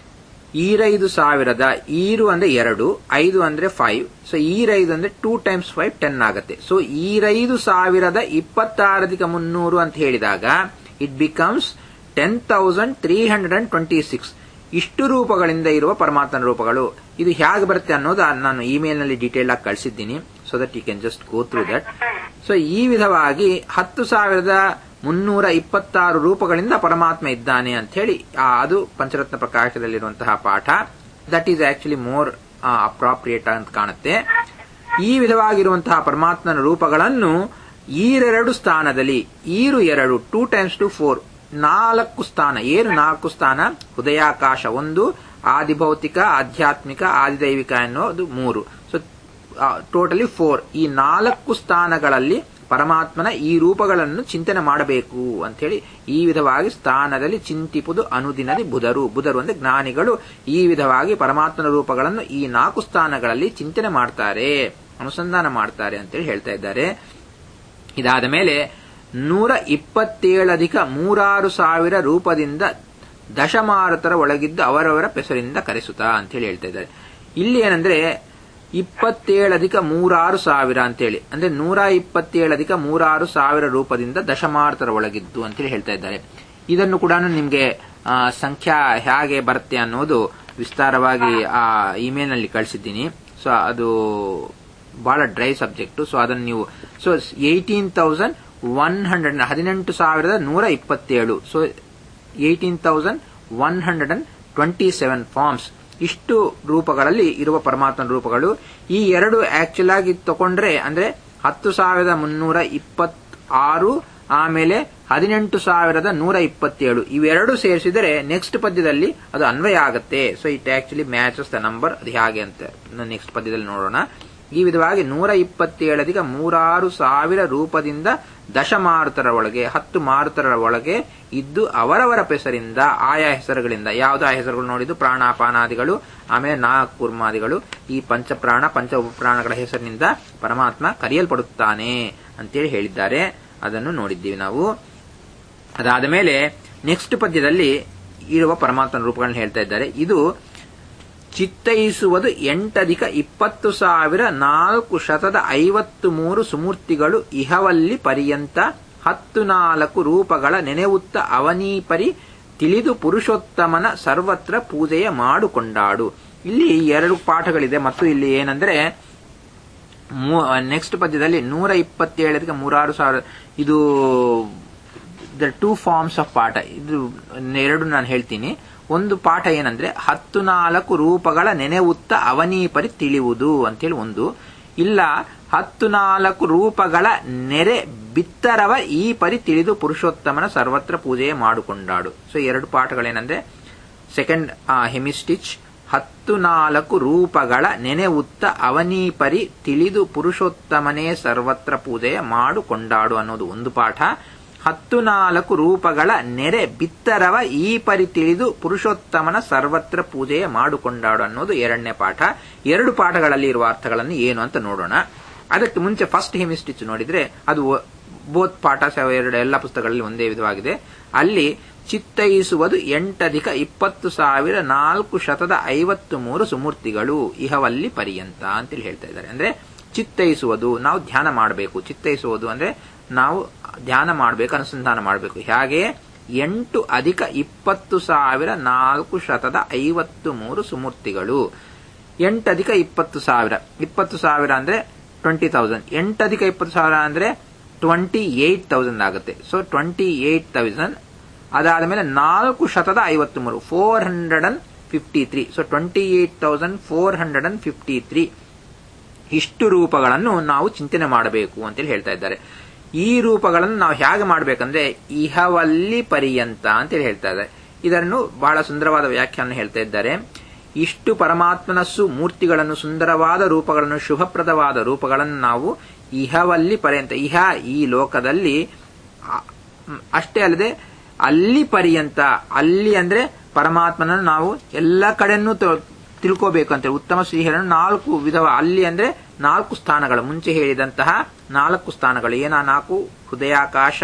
ಈರೈದು ಸಾವಿರದ ಈರು ಅಂದ್ರೆ ಎರಡು ಐದು ಅಂದ್ರೆ ಫೈವ್ ಸೊ ಈರೈದು ಅಂದ್ರೆ ಟೂ ಟೈಮ್ಸ್ ಫೈವ್ ಟೆನ್ ಆಗುತ್ತೆ ಸೊ ಈರೈದು ಸಾವಿರದ ಇಪ್ಪತ್ತಾರಧಿಕ ಮುನ್ನೂರು ಅಂತ ಹೇಳಿದಾಗ it becomes ten thousand three hundred and twenty six ಇಷ್ಟು ರೂಪಗಳಿಂದ ಇರುವ ಪರಮಾತ್ಮನ ರೂಪಗಳು ಇದು ಹೇಗೆ ಬರುತ್ತೆ ಅನ್ನೋದು ನಾನು ಇಮೇಲ್ ನಲ್ಲಿ ಡೀಟೇಲ್ ಆಗಿ ಕಳಿಸಿದ್ದೀನಿ so that you can just go through that so ಈ ವಿಧವಾಗಿ ಹತ್ತು ಸಾವಿರದ ಮುನ್ನೂರ ಇಪ್ಪತ್ತಾರು ರೂಪಗಳಿಂದ ಪರಮಾತ್ಮ ಇದ್ದಾನೆ ಅಂತ ಹೇಳಿ ಅದು ಪಂಚರತ್ನ ಪ್ರಕಾಶದಲ್ಲಿರುವಂತಹ ಪಾಠ that is actually more appropriate ಅಂತ ಕಾಣುತ್ತೆ ಈ ವಿಧವಾಗಿರುವಂತಹ ಪರಮಾತ್ಮನ ರೂಪಗಳನ್ನು ಈರೆರಡು ಸ್ಥಾನದಲ್ಲಿ ಈರು ಎರಡು ಟೂ ಟೈಮ್ಸ್ ಟು ಫೋರ್ ನಾಲ್ಕು ಸ್ಥಾನ ಏನು ನಾಲ್ಕು ಸ್ಥಾನ ಹೃದಯಾಕಾಶ ಒಂದು ಆದಿಭೌತಿಕ ಆಧ್ಯಾತ್ಮಿಕ ಆದಿದೈವಿಕ ಅನ್ನೋದು ಮೂರು ಸೊ ಟೋಟಲಿ ಫೋರ್ ಈ ನಾಲ್ಕು ಸ್ಥಾನಗಳಲ್ಲಿ ಪರಮಾತ್ಮನ ಈ ರೂಪಗಳನ್ನು ಚಿಂತನೆ ಮಾಡಬೇಕು ಅಂತ ಹೇಳಿ ಈ ವಿಧವಾಗಿ ಸ್ಥಾನದಲ್ಲಿ ಚಿಂತಿಪುದು ಅನುದಿನದಿ ಬುಧರು ಬುಧರು ಅಂದ್ರೆ ಜ್ಞಾನಿಗಳು ಈ ವಿಧವಾಗಿ ಪರಮಾತ್ಮನ ರೂಪಗಳನ್ನು ಈ ನಾಲ್ಕು ಸ್ಥಾನಗಳಲ್ಲಿ ಚಿಂತನೆ ಮಾಡ್ತಾರೆ ಅನುಸಂಧಾನ ಮಾಡ್ತಾರೆ ಅಂತೇಳಿ ಹೇಳ್ತಾ ಇದ್ದಾರೆ ಇದಾದ ಮೇಲೆ ನೂರ ಇಪ್ಪತ್ತೇಳಧಿಕ ಮೂರಾರು ಸಾವಿರ ರೂಪದಿಂದ ದಶಮಾರುತರ ಒಳಗಿದ್ದು ಅವರವರ ಪೆಸರಿಂದ ಕರೆಸುತ್ತಾ ಅಂತ ಹೇಳಿ ಹೇಳ್ತಾ ಇದ್ದಾರೆ ಇಲ್ಲಿ ಏನಂದ್ರೆ ಇಪ್ಪತ್ತೇಳಧಿಕ ಮೂರಾರು ಸಾವಿರ ಅಂತೇಳಿ ಅಂದ್ರೆ ನೂರ ಇಪ್ಪತ್ತೇಳಧಿಕ ಮೂರಾರು ಸಾವಿರ ರೂಪದಿಂದ ದಶಮಾರುತರ ಒಳಗಿದ್ದು ಅಂತೇಳಿ ಹೇಳ್ತಾ ಇದ್ದಾರೆ ಇದನ್ನು ಕೂಡ ನಿಮಗೆ ಸಂಖ್ಯಾ ಹೇಗೆ ಬರುತ್ತೆ ಅನ್ನೋದು ವಿಸ್ತಾರವಾಗಿ ಆ ಇಮೇಲ್ ನಲ್ಲಿ ಕಳಿಸಿದ್ದೀನಿ ಸೊ ಅದು ಬಹಳ ಡ್ರೈ ಸಬ್ಜೆಕ್ಟ್ ಸೊ ಅದನ್ನು ನೀವು so eighteen thousand one hundred ಹದಿನೆಂಟು ಸಾವಿರದ ನೂರ ಇಪ್ಪತ್ತೇಳು so eighteen thousand one hundred and twenty seven forms ಇಷ್ಟು ರೂಪಗಳಲ್ಲಿ ಇರುವ ಪರಮಾತ್ಮನ ರೂಪಗಳು ಈ ಎರಡು ಆಕ್ಚುಲ್ ಆಗಿ ತಗೊಂಡ್ರೆ ಅಂದ್ರೆ ಹತ್ತು ಸಾವಿರದ ಮುನ್ನೂರ ಇಪ್ಪತ್ತಾರು ಆಮೇಲೆ ಹದಿನೆಂಟು ಸಾವಿರದ ನೂರ ಇಪ್ಪತ್ತೇಳು ಇವೆರಡು ಸೇರಿಸಿದರೆ ನೆಕ್ಸ್ಟ್ ಪದ್ಯದಲ್ಲಿ ಅದು ಅನ್ವಯ ಆಗುತ್ತೆ so it actually matches the number ಅದು ಹೇಗೆ ಅಂತ ನೆಕ್ಸ್ಟ್ ಪದ್ಯದಲ್ಲಿ ನೋಡೋಣ ಈ ವಿಧವಾಗಿ ನೂರ ಇಪ್ಪತ್ತೇಳದಿಗ ಮೂರಾರು ಸಾವಿರ ರೂಪದಿಂದ ದಶಮಾರುತರ ಒಳಗೆ ಹತ್ತು ಮಾರುತರ ಒಳಗೆ ಇದ್ದು ಅವರವರ ಪೆಸರಿಂದ ಆಯಾ ಹೆಸರುಗಳಿಂದ ಯಾವುದು ಆ ಹೆಸರುಗಳು ನೋಡಿದ್ದು ಪ್ರಾಣಾಪಾನಾದಿಗಳು ಆಮೇಲೆ ನಾಕೂರ್ಮಾದಿಗಳು ಈ ಪಂಚಪ್ರಾಣ ಪಂಚ ಉಪಪ್ರಾಣಗಳ ಹೆಸರಿನಿಂದ ಪರಮಾತ್ಮ ಕರೆಯಲ್ಪಡುತ್ತಾನೆ ಅಂತೇಳಿ ಹೇಳಿದ್ದಾರೆ ಅದನ್ನು ನೋಡಿದ್ದೀವಿ ನಾವು ಅದಾದ ಮೇಲೆ ನೆಕ್ಸ್ಟ್ ಪದ್ಯದಲ್ಲಿ ಇರುವ ಪರಮಾತ್ಮನ ರೂಪಗಳನ್ನು ಹೇಳ್ತಾ ಇದ್ದಾರೆ ಇದು ಚಿತ್ತೈಸುವುದು ಎಂಟಧಿಕ ಇಪ್ಪತ್ತು ಸಾವಿರ ನಾಲ್ಕು ಶತದ ಐವತ್ತು ಮೂರು ಸುಮೂರ್ತಿಗಳು ಇಹವಲ್ಲಿ ಪರ್ಯಂತ ಹತ್ತು ನಾಲ್ಕು ರೂಪಗಳ ನೆನೆವುತ್ತ ಅವನೀಪರಿ ತಿಳಿದು ಪುರುಷೋತ್ತಮನ ಸರ್ವತ್ರ ಪೂಜೆಯ ಮಾಡುಕೊಂಡಾಡು ಇಲ್ಲಿ ಎರಡು ಪಾಠಗಳಿದೆ ಮತ್ತು ಇಲ್ಲಿ ಏನಂದ್ರೆ ನೆಕ್ಸ್ಟ್ ಪದ್ಯದಲ್ಲಿ ನೂರ ಇಪ್ಪತ್ತೇಳರಿಗೆ ಮೂರಾರು ಸಾವಿರ ಇದು ದ ಟೂ ಫಾರ್ಮ್ಸ್ ಆಫ್ ಪಾಠ ಇದು ಎರಡು ನಾನು ಹೇಳ್ತೀನಿ ಒಂದು ಪಾಠ ಏನಂದ್ರೆ ಹತ್ತು ನಾಲ್ಕು ರೂಪಗಳ ನೆನೆವುತ್ತ ಅವನೀಪರಿ ತಿಳಿಯುವುದು ಅಂತೇಳಿ ಒಂದು ಇಲ್ಲ ಹತ್ತು ನಾಲ್ಕು ರೂಪಗಳ ನೆರೆ ಬಿತ್ತರವ ಈ ಪರಿ ತಿಳಿದು ಪುರುಷೋತ್ತಮನ ಸರ್ವತ್ರ ಪೂಜೆಯ ಮಾಡಿಕೊಂಡಾಡು ಸೊ ಎರಡು ಪಾಠಗಳೇನಂದ್ರೆ ಸೆಕೆಂಡ್ ಹೆಮಿಸ್ಟಿಚ್ ಹತ್ತು ನಾಲ್ಕು ರೂಪಗಳ ನೆನೆವುತ್ತ ಅವನೀಪರಿ ತಿಳಿದು ಪುರುಷೋತ್ತಮನೇ ಸರ್ವತ್ರ ಪೂಜೆಯ ಮಾಡುಕೊಂಡಾಡು ಅನ್ನೋದು ಒಂದು ಪಾಠ ಹತ್ತು ನಾಲ್ಕು ರೂಪಗಳ ನೆರೆ ಬಿತ್ತರವ ಈ ಪರಿ ತಿಳಿದು ಪುರುಷೋತ್ತಮನ ಸರ್ವತ್ರ ಪೂಜೆಯ ಮಾಡುಕೊಂಡಾಡು ಅನ್ನೋದು ಎರಡನೇ ಪಾಠ ಎರಡು ಪಾಠಗಳಲ್ಲಿ ಇರುವ ಅರ್ಥಗಳನ್ನು ಏನು ಅಂತ ನೋಡೋಣ ಅದಕ್ಕೆ ಮುಂಚೆ ಫಸ್ಟ್ ಹೆಮಿಸ್ಟಿಚ್ ನೋಡಿದ್ರೆ ಅದು ಬೋತ್ ಪಾಠ ಎರಡು ಎಲ್ಲ ಪುಸ್ತಕಗಳಲ್ಲಿ ಒಂದೇ ವಿಧವಾಗಿದೆ ಅಲ್ಲಿ ಚಿತ್ತೈಸುವುದು ಎಂಟಧಿಕ ಇಪ್ಪತ್ತು ಸಾವಿರ ನಾಲ್ಕು ಶತದ ಐವತ್ತು ಮೂರು ಸುಮೂರ್ತಿಗಳು ಇಹವಲ್ಲಿ ಪರ್ಯಂತ ಅಂತೇಳಿ ಹೇಳ್ತಾ ಇದ್ದಾರೆ ಅಂದ್ರೆ ಚಿತ್ತೈಸುವುದು ನಾವು ಧ್ಯಾನ ಮಾಡಬೇಕು ಚಿತ್ತೈಸುವುದು ಅಂದ್ರೆ ನಾವು ಧ್ಯಾನ ಮಾಡಬೇಕು ಅನುಸಂಧಾನ ಮಾಡಬೇಕು ಹಾಗೆ ಎಂಟು ಅಧಿಕ ಇಪ್ಪತ್ತು ಸಾವಿರ ನಾಲ್ಕು ಶತದ ಐವತ್ತು ಮೂರು ಸುಮೂರ್ತಿಗಳು ಎಂಟಧಿಕ ಇಪ್ಪತ್ತು ಸಾವಿರ ಇಪ್ಪತ್ತು ಸಾವಿರ ಅಂದ್ರೆ ಟ್ವೆಂಟಿ ತೌಸಂಡ್ ಎಂಟಧಿಕ ಇಪ್ಪತ್ತು ಸಾವಿರ ಅಂದ್ರೆ ಟ್ವೆಂಟಿ ಏಟ್ ತೌಸಂಡ್ ಆಗುತ್ತೆ ಸೊ ಟ್ವೆಂಟಿ ಏಟ್ ತೌಸಂಡ್ ಅದಾದ ಮೇಲೆ ನಾಲ್ಕು ಶತದ ಐವತ್ತು ಮೂರು four hundred and fifty three so twenty eight thousand four hundred and fifty three ಇಷ್ಟು ರೂಪಗಳನ್ನು ನಾವು ಚಿಂತನೆ ಮಾಡಬೇಕು ಅಂತೇಳಿ ಹೇಳ್ತಾ ಇದ್ದಾರೆ ಈ ರೂಪಗಳನ್ನು ನಾವು ಹೇಗೆ ಮಾಡಬೇಕಂದ್ರೆ ಇಹವಲ್ಲಿ ಪರ್ಯಂತ ಅಂತೇಳಿ ಹೇಳ್ತಾ ಇದ್ದಾರೆ ಇದನ್ನು ಬಹಳ ಸುಂದರವಾದ ವ್ಯಾಖ್ಯಾನ ಹೇಳ್ತಾ ಇದ್ದಾರೆ ಇಷ್ಟು ಪರಮಾತ್ಮನ ಸು ಮೂರ್ತಿಗಳನ್ನು ಸುಂದರವಾದ ರೂಪಗಳನ್ನು ಶುಭಪ್ರದವಾದ ರೂಪಗಳನ್ನು ನಾವು ಇಹವಲ್ಲಿ ಪರ್ಯಂತ ಇಹ ಈ ಲೋಕದಲ್ಲಿ ಅಷ್ಟೇ ಅಲ್ಲದೆ ಅಲ್ಲಿ ಪರ್ಯಂತ ಅಲ್ಲಿ ಅಂದ್ರೆ ಪರಮಾತ್ಮನನ್ನು ನಾವು ಎಲ್ಲ ಕಡೆನೂ ತಿಳ್ಕೋಬೇಕು ಅಂತ ಉತ್ತಮ ಶ್ರೀಹರನ್ನು ನಾಲ್ಕು ವಿಧವ ಅಲ್ಲಿ ಅಂದ್ರೆ ನಾಲ್ಕು ಸ್ಥಾನಗಳು ಮುಂಚೆ ಹೇಳಿದಂತಹ ನಾಲ್ಕು ಸ್ಥಾನಗಳು ಏನ ನಾಲ್ಕು ಹೃದಯಾಕಾಶ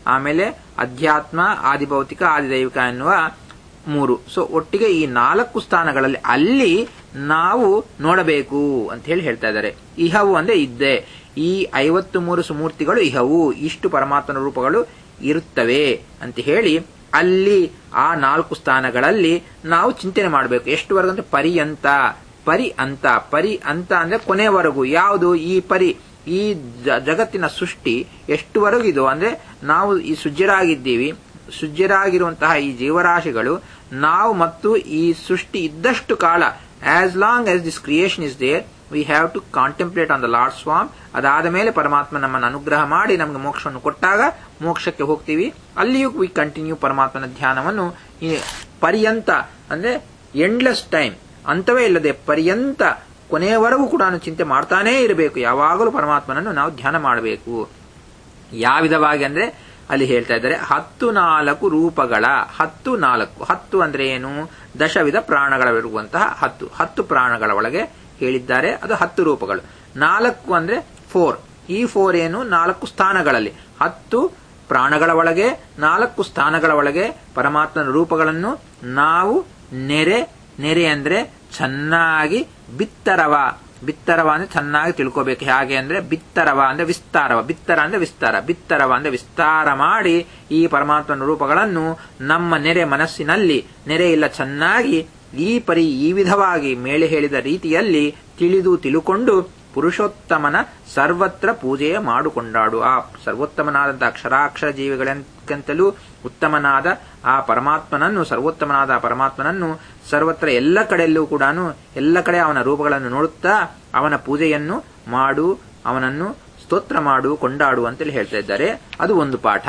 ಆಮೇಲೆ ಅಧ್ಯಾತ್ಮ ಆದಿಭೌತಿಕ ಆದಿದೈವಿಕ ಎನ್ನುವ ಮೂರು ಸೊ ಒಟ್ಟಿಗೆ ಈ ನಾಲ್ಕು ಸ್ಥಾನಗಳಲ್ಲಿ ಅಲ್ಲಿ ನಾವು ನೋಡಬೇಕು ಅಂತ ಹೇಳಿ ಹೇಳ್ತಾ ಇದ್ದಾರೆ ಇಹವು ಅಂದ್ರೆ ಇದ್ದೆ ಈ ಐವತ್ತು ಮೂರು ಸುಮೂರ್ತಿಗಳು ಇಹವು ಇಷ್ಟು ಪರಮಾತ್ಮನ ರೂಪಗಳು ಇರುತ್ತವೆ ಅಂತ ಹೇಳಿ ಅಲ್ಲಿ ಆ ನಾಲ್ಕು ಸ್ಥಾನಗಳಲ್ಲಿ ನಾವು ಚಿಂತನೆ ಮಾಡಬೇಕು ಎಷ್ಟುವರೆಗೂ ಅಂದ್ರೆ ಪರ್ಯಂತ ಪರಿ ಅಂತ ಪರಿ ಅಂತ ಅಂದ್ರೆ ಕೊನೆವರೆಗೂ ಯಾವುದು ಈ ಪರಿ ಈ ಜ- ಜಗತ್ತಿನ ಸೃಷ್ಟಿ ಎಷ್ಟುವರೆಗಿದು ಅಂದ್ರೆ ನಾವು ಈ ಸುಜ್ಜರಾಗಿದ್ದೀವಿ ಸುಜ್ಜರಾಗಿರುವಂತಹ ಈ ಜೀವರಾಶಿಗಳು ನಾವು ಮತ್ತು ಈ ಸೃಷ್ಟಿ ಇದ್ದಷ್ಟು ಕಾಲ as long as this creation is there we have to contemplate on the lord ಸ್ವಾಮ್ ಅದಾದ ಮೇಲೆ ಪರಮಾತ್ಮ ನಮ್ಮನ್ನು ಅನುಗ್ರಹ ಮಾಡಿ ನಮಗೆ ಮೋಕ್ಷವನ್ನು ಕೊಟ್ಟಾಗ ಮೋಕ್ಷಕ್ಕೆ ಹೋಗ್ತೀವಿ ಅಲ್ಲಿಯೂ ವಿ ಕಂಟಿನ್ಯೂ ಪರಮಾತ್ಮನ ಧ್ಯಾನವನ್ನು ಈ ಪರ್ಯಂತ ಅಂದ್ರೆ ಎಂಡ್ಲೆಸ್ ಟೈಮ್ ಅಂತವೇ ಇಲ್ಲದೆ ಪರ್ಯಂತ ಕೊನೆಯವರೆಗೂ ಕೂಡ ಚಿಂತೆ ಮಾಡ್ತಾನೇ ಇರಬೇಕು ಯಾವಾಗಲೂ ಪರಮಾತ್ಮನನ್ನು ನಾವು ಧ್ಯಾನ ಮಾಡಬೇಕು ಯಾವ ವಿಧವಾಗಿ ಅಂದ್ರೆ ಅಲ್ಲಿ ಹೇಳ್ತಾ ಇದ್ದಾರೆ ಹತ್ತು ನಾಲ್ಕು ರೂಪಗಳ ಹತ್ತು ನಾಲ್ಕು ಹತ್ತು ಅಂದ್ರೆ ಏನು ದಶವಿಧ ಪ್ರಾಣಗಳಿರುವಂತಹ ಹತ್ತು ಹತ್ತು ಪ್ರಾಣಗಳ ಒಳಗೆ ಹೇಳಿದ್ದಾರೆ ಅದು ಹತ್ತು ರೂಪಗಳು ನಾಲ್ಕು ಅಂದ್ರೆ ಫೋರ್ ಈ ಫೋರ್ ಏನು ನಾಲ್ಕು ಸ್ಥಾನಗಳಲ್ಲಿ ಹತ್ತು ಪ್ರಾಣಗಳ ಒಳಗೆ ನಾಲ್ಕು ಸ್ಥಾನಗಳ ಒಳಗೆ ಪರಮಾತ್ಮನ ರೂಪಗಳನ್ನು ನಾವು ನೆರೆ ನೆರೆ ಅಂದ್ರೆ ಚೆನ್ನಾಗಿ ಬಿತ್ತರವ ಬಿತ್ತರವ ಅಂದ್ರೆ ಚೆನ್ನಾಗಿ ತಿಳ್ಕೋಬೇಕು ಹೇಗೆ ಅಂದ್ರೆ ಬಿತ್ತರವ ಅಂದ್ರೆ ವಿಸ್ತಾರವ ಬಿತ್ತರ ಅಂದ್ರೆ ವಿಸ್ತಾರ ಬಿತ್ತರವ ಅಂದ್ರೆ ವಿಸ್ತಾರ ಮಾಡಿ ಈ ಪರಮಾತ್ಮನ ರೂಪಗಳನ್ನು ನಮ್ಮ ನೆರೆ ಮನಸ್ಸಿನಲ್ಲಿ ನೆರೆ ಇಲ್ಲ ಚೆನ್ನಾಗಿ ಈ ಪರಿ ಈ ವಿಧವಾಗಿ ಮೇಲೆ ಹೇಳಿದ ರೀತಿಯಲ್ಲಿ ತಿಳಿದು ತಿಳುಕೊಂಡು ಪುರುಷೋತ್ತಮನ ಸರ್ವತ್ರ ಪೂಜೆಯ ಮಾಡಿಕೊಂಡಾಡು ಆ ಸರ್ವೋತ್ತಮನಾದಂತಹ ಅಕ್ಷರಾಕ್ಷರ ಜೀವಿಗಳಂತಲೂ ಉತ್ತಮನಾದ ಆ ಪರಮಾತ್ಮನನ್ನು ಸರ್ವೋತ್ತಮನಾದ ಆ ಪರಮಾತ್ಮನನ್ನು ಸರ್ವತ್ರ ಎಲ್ಲ ಕಡೆಯಲ್ಲೂ ಕೂಡ ಎಲ್ಲ ಕಡೆ ಅವನ ರೂಪಗಳನ್ನು ನೋಡುತ್ತಾ ಅವನ ಪೂಜೆಯನ್ನು ಮಾಡು ಅವನನ್ನು ಸ್ತೋತ್ರ ಮಾಡು ಕೊಂಡಾಡು ಅಂತೇಳಿ ಹೇಳ್ತಾ ಇದ್ದಾರೆ ಅದು ಒಂದು ಪಾಠ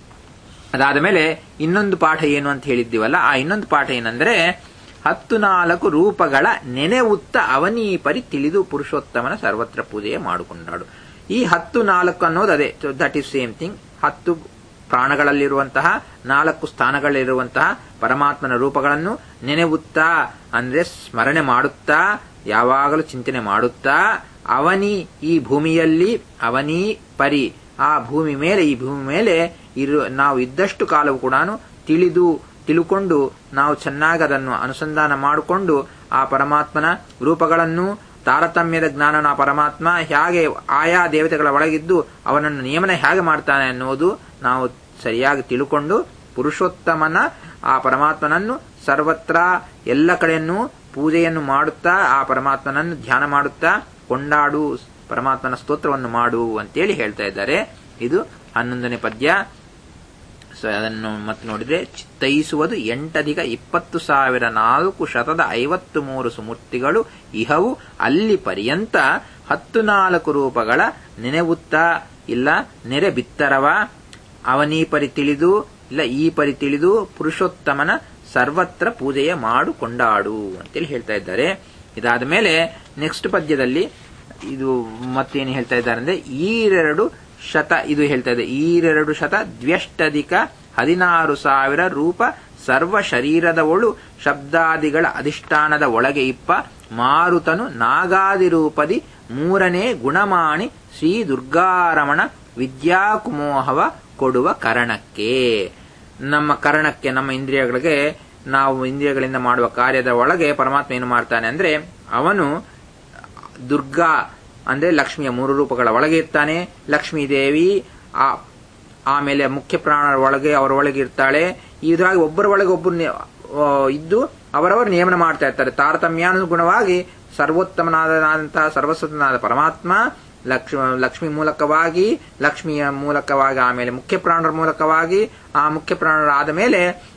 ಅದಾದ ಮೇಲೆ ಇನ್ನೊಂದು ಪಾಠ ಏನು ಅಂತ ಹೇಳಿದ್ದೀವಲ್ಲ ಆ ಇನ್ನೊಂದು ಪಾಠ ಏನಂದ್ರೆ ಹತ್ತು ನಾಲ್ಕು ರೂಪಗಳ ನೆನೆವುತ್ತ ಅವನೀ ಪರಿ ತಿಳಿದು ಪುರುಷೋತ್ತಮನ ಸರ್ವತ್ರ ಪೂಜೆಯ ಮಾಡಿಕೊಂಡಾಡು ಈ ಹತ್ತು ನಾಲ್ಕು ಅನ್ನೋದು ಅದೇ ದಟ್ ಈಸ್ ಸೇಮ್ ಥಿಂಗ್ ಹತ್ತು ಪ್ರಾಣಗಳಲ್ಲಿರುವಂತಹ ನಾಲ್ಕು ಸ್ಥಾನಗಳಲ್ಲಿರುವಂತಹ ಪರಮಾತ್ಮನ ರೂಪಗಳನ್ನು ನೆನೆವುತ್ತಾ ಅಂದ್ರೆ ಸ್ಮರಣೆ ಮಾಡುತ್ತಾ ಯಾವಾಗಲೂ ಚಿಂತನೆ ಮಾಡುತ್ತಾ ಅವನಿ ಈ ಭೂಮಿಯಲ್ಲಿ ಅವನಿ ಪರಿ ಆ ಭೂಮಿ ಮೇಲೆ ಈ ಭೂಮಿ ಮೇಲೆ ಇರು ನಾವು ಇದ್ದಷ್ಟು ಕಾಲವು ಕೂಡ ತಿಳಿದು ತಿಳುಕೊಂಡು ನಾವು ಚೆನ್ನಾಗಿ ಅದನ್ನು ಅನುಸಂಧಾನ ಮಾಡಿಕೊಂಡು ಆ ಪರಮಾತ್ಮನ ರೂಪಗಳನ್ನು ತಾರತಮ್ಯದ ಜ್ಞಾನನ ಪರಮಾತ್ಮ ಹೇಗೆ ಆಯಾ ದೇವತೆಗಳ ಒಳಗಿದ್ದು ಅವನನ್ನು ನಿಯಮನ ಹೇಗೆ ಮಾಡ್ತಾನೆ ಅನ್ನುವುದು ನಾವು ಸರಿಯಾಗಿ ತಿಳುಕೊಂಡು ಪುರುಷೋತ್ತಮನ ಆ ಪರಮಾತ್ಮನನ್ನು ಸರ್ವತ್ರ ಎಲ್ಲ ಕಡೆಯನ್ನೂ ಪೂಜೆಯನ್ನು ಮಾಡುತ್ತಾ ಆ ಪರಮಾತ್ಮನನ್ನು ಧ್ಯಾನ ಮಾಡುತ್ತಾ ಕೊಂಡಾಡು ಪರಮಾತ್ಮನ ಸ್ತೋತ್ರವನ್ನು ಮಾಡು ಅಂತೇಳಿ ಹೇಳ್ತಾ ಇದ್ದಾರೆ ಇದು ಹನ್ನೊಂದನೇ ಪದ್ಯ ಸೊ ಅದನ್ನು ಮತ್ತೆ ನೋಡಿದ್ರೆ ಚಿತ್ತೈಸುವುದು ಎಂಟಧಿಕ ಇಪ್ಪತ್ತು ಸಾವಿರ ನಾಲ್ಕು ಶತದ ಐವತ್ತು ಮೂರು ಸುಮೂರ್ತಿಗಳು ಇಹವು ಅಲ್ಲಿ ಪರ್ಯಂತ ಹತ್ತು ನಾಲ್ಕು ರೂಪಗಳ ನೆನೆವುತ್ತಾ ಇಲ್ಲ ನೆರೆ ಬಿತ್ತರವ ಅವನೀ ಪರಿ ತಿಳಿದು ಇಲ್ಲ ಈ ಪರಿ ತಿಳಿದು ಪುರುಷೋತ್ತಮನ ಸರ್ವತ್ರ ಪೂಜೆಯ ಮಾಡು ಕೊಂಡಾಡು ಅಂತೇಳಿ ಹೇಳ್ತಾ ಇದ್ದಾರೆ ಇದಾದ ಮೇಲೆ ನೆಕ್ಸ್ಟ್ ಪದ್ಯದಲ್ಲಿ ಇದು ಮತ್ತೇನು ಹೇಳ್ತಾ ಇದ್ದಾರೆ ಅಂದ್ರೆ ಈರೆರಡು ಶತ ಇದು ಹೇಳ್ತಾ ಇದೆ ಈರೆರಡು ಶತ ದ್ವ್ಯಷ್ಟಧಿಕ ಹದಿನಾರು ಸಾವಿರ ರೂಪ ಸರ್ವ ಶರೀರದ ಒಳು ಶಬ್ದಾದಿಗಳ ಅಧಿಷ್ಠಾನದ ಒಳಗೆ ಇಪ್ಪ ಮಾರುತನು ನಾಗಾದಿ ರೂಪದಿ ಮೂರನೇ ಗುಣಮಾಣಿ ಶ್ರೀ ದುರ್ಗಾರಮಣ ವಿದ್ಯಾಕುಮೋಹವ ಕೊಡುವ ಕರಣಕ್ಕೆ ನಮ್ಮ ಕರಣಕ್ಕೆ ನಮ್ಮ ಇಂದ್ರಿಯಗಳಿಗೆ ನಾವು ಇಂದ್ರಿಯಗಳಿಂದ ಮಾಡುವ ಕಾರ್ಯದ ಒಳಗೆ ಪರಮಾತ್ಮ ಏನು ಮಾಡ್ತಾನೆ ಅಂದ್ರೆ ಅವನು ದುರ್ಗಾ ಅಂದ್ರೆ ಲಕ್ಷ್ಮಿಯ ಮೂರು ರೂಪಗಳ ಒಳಗೆ ಇರ್ತಾನೆ ಲಕ್ಷ್ಮೀ ದೇವಿ ಆ ಆಮೇಲೆ ಮುಖ್ಯ ಪ್ರಾಣರ ಒಳಗೆ ಅವರ ಒಳಗೆ ಇರ್ತಾಳೆ ಇದ್ರಾಗಿ ಒಬ್ಬರ ಒಳಗೆ ಒಬ್ಬರು ಇದ್ದು ಅವರವರು ನಿಯಮನ ಮಾಡ್ತಾ ಇರ್ತಾರೆ ತಾರತಮ್ಯಾನುಗುಣವಾಗಿ ಸರ್ವೋತ್ತಮನಾದಂತಹ ಸರ್ವಸ್ವತನಾದ ಪರಮಾತ್ಮ ಲಕ್ಷ್ಮ ಲಕ್ಷ್ಮಿ ಮೂಲಕವಾಗಿ ಲಕ್ಷ್ಮಿಯ ಮೂಲಕವಾಗಿ ಆಮೇಲೆ ಮುಖ್ಯ ಪ್ರಾಣರ ಮೂಲಕವಾಗಿ ಆ ಮುಖ್ಯ ಪ್ರಾಣರಾದ ಮೇಲೆ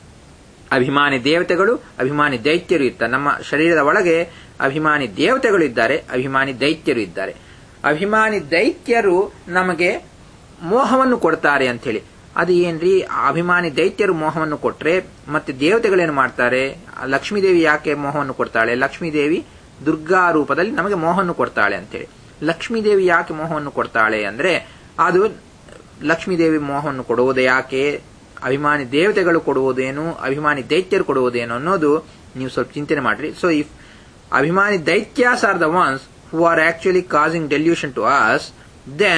ಅಭಿಮಾನಿ ದೇವತೆಗಳು ಅಭಿಮಾನಿ ದೈತ್ಯರು ಇರ್ತಾರೆ ನಮ್ಮ ಶರೀರದ ಒಳಗೆ ಅಭಿಮಾನಿ ದೇವತೆಗಳು ಇದ್ದಾರೆ ಅಭಿಮಾನಿ ದೈತ್ಯರು ಇದ್ದಾರೆ ಅಭಿಮಾನಿ ದೈತ್ಯರು ನಮಗೆ ಮೋಹವನ್ನು ಕೊಡ್ತಾರೆ ಅಂತ ಹೇಳಿ ಅದು ಏನ್ರಿ ಅಭಿಮಾನಿ ದೈತ್ಯರು ಮೋಹವನ್ನು ಕೊಟ್ರೆ ಮತ್ತೆ ದೇವತೆಗಳೇನು ಮಾಡ್ತಾರೆ ಲಕ್ಷ್ಮೀ ದೇವಿ ಯಾಕೆ ಮೋಹವನ್ನು ಕೊಡ್ತಾಳೆ ಲಕ್ಷ್ಮೀ ದೇವಿ ದುರ್ಗಾ ರೂಪದಲ್ಲಿ ನಮಗೆ ಮೋಹವನ್ನು ಕೊಡ್ತಾಳೆ ಅಂತೇಳಿ ಲಕ್ಷ್ಮೀ ದೇವಿ ಯಾಕೆ ಮೋಹವನ್ನು ಕೊಡ್ತಾಳೆ ಅಂದ್ರೆ ಅದು ಲಕ್ಷ್ಮೀ ದೇವಿ ಮೋಹವನ್ನು ಕೊಡುವುದು ಯಾಕೆ ಅಭಿಮಾನಿ ದೇವತೆಗಳು ಕೊಡುವುದೇನು ಅಭಿಮಾನಿ ದೈತ್ಯರು ಕೊಡುವುದೇನು ಅನ್ನೋದು ನೀವು ಸ್ವಲ್ಪ ಚಿಂತನೆ ಮಾಡ್ರಿ ಸೊ ಇಫ್ ಅಭಿಮಾನಿ ದೈತ್ಯಾಸ್ are the ones who are actually causing delusion to us then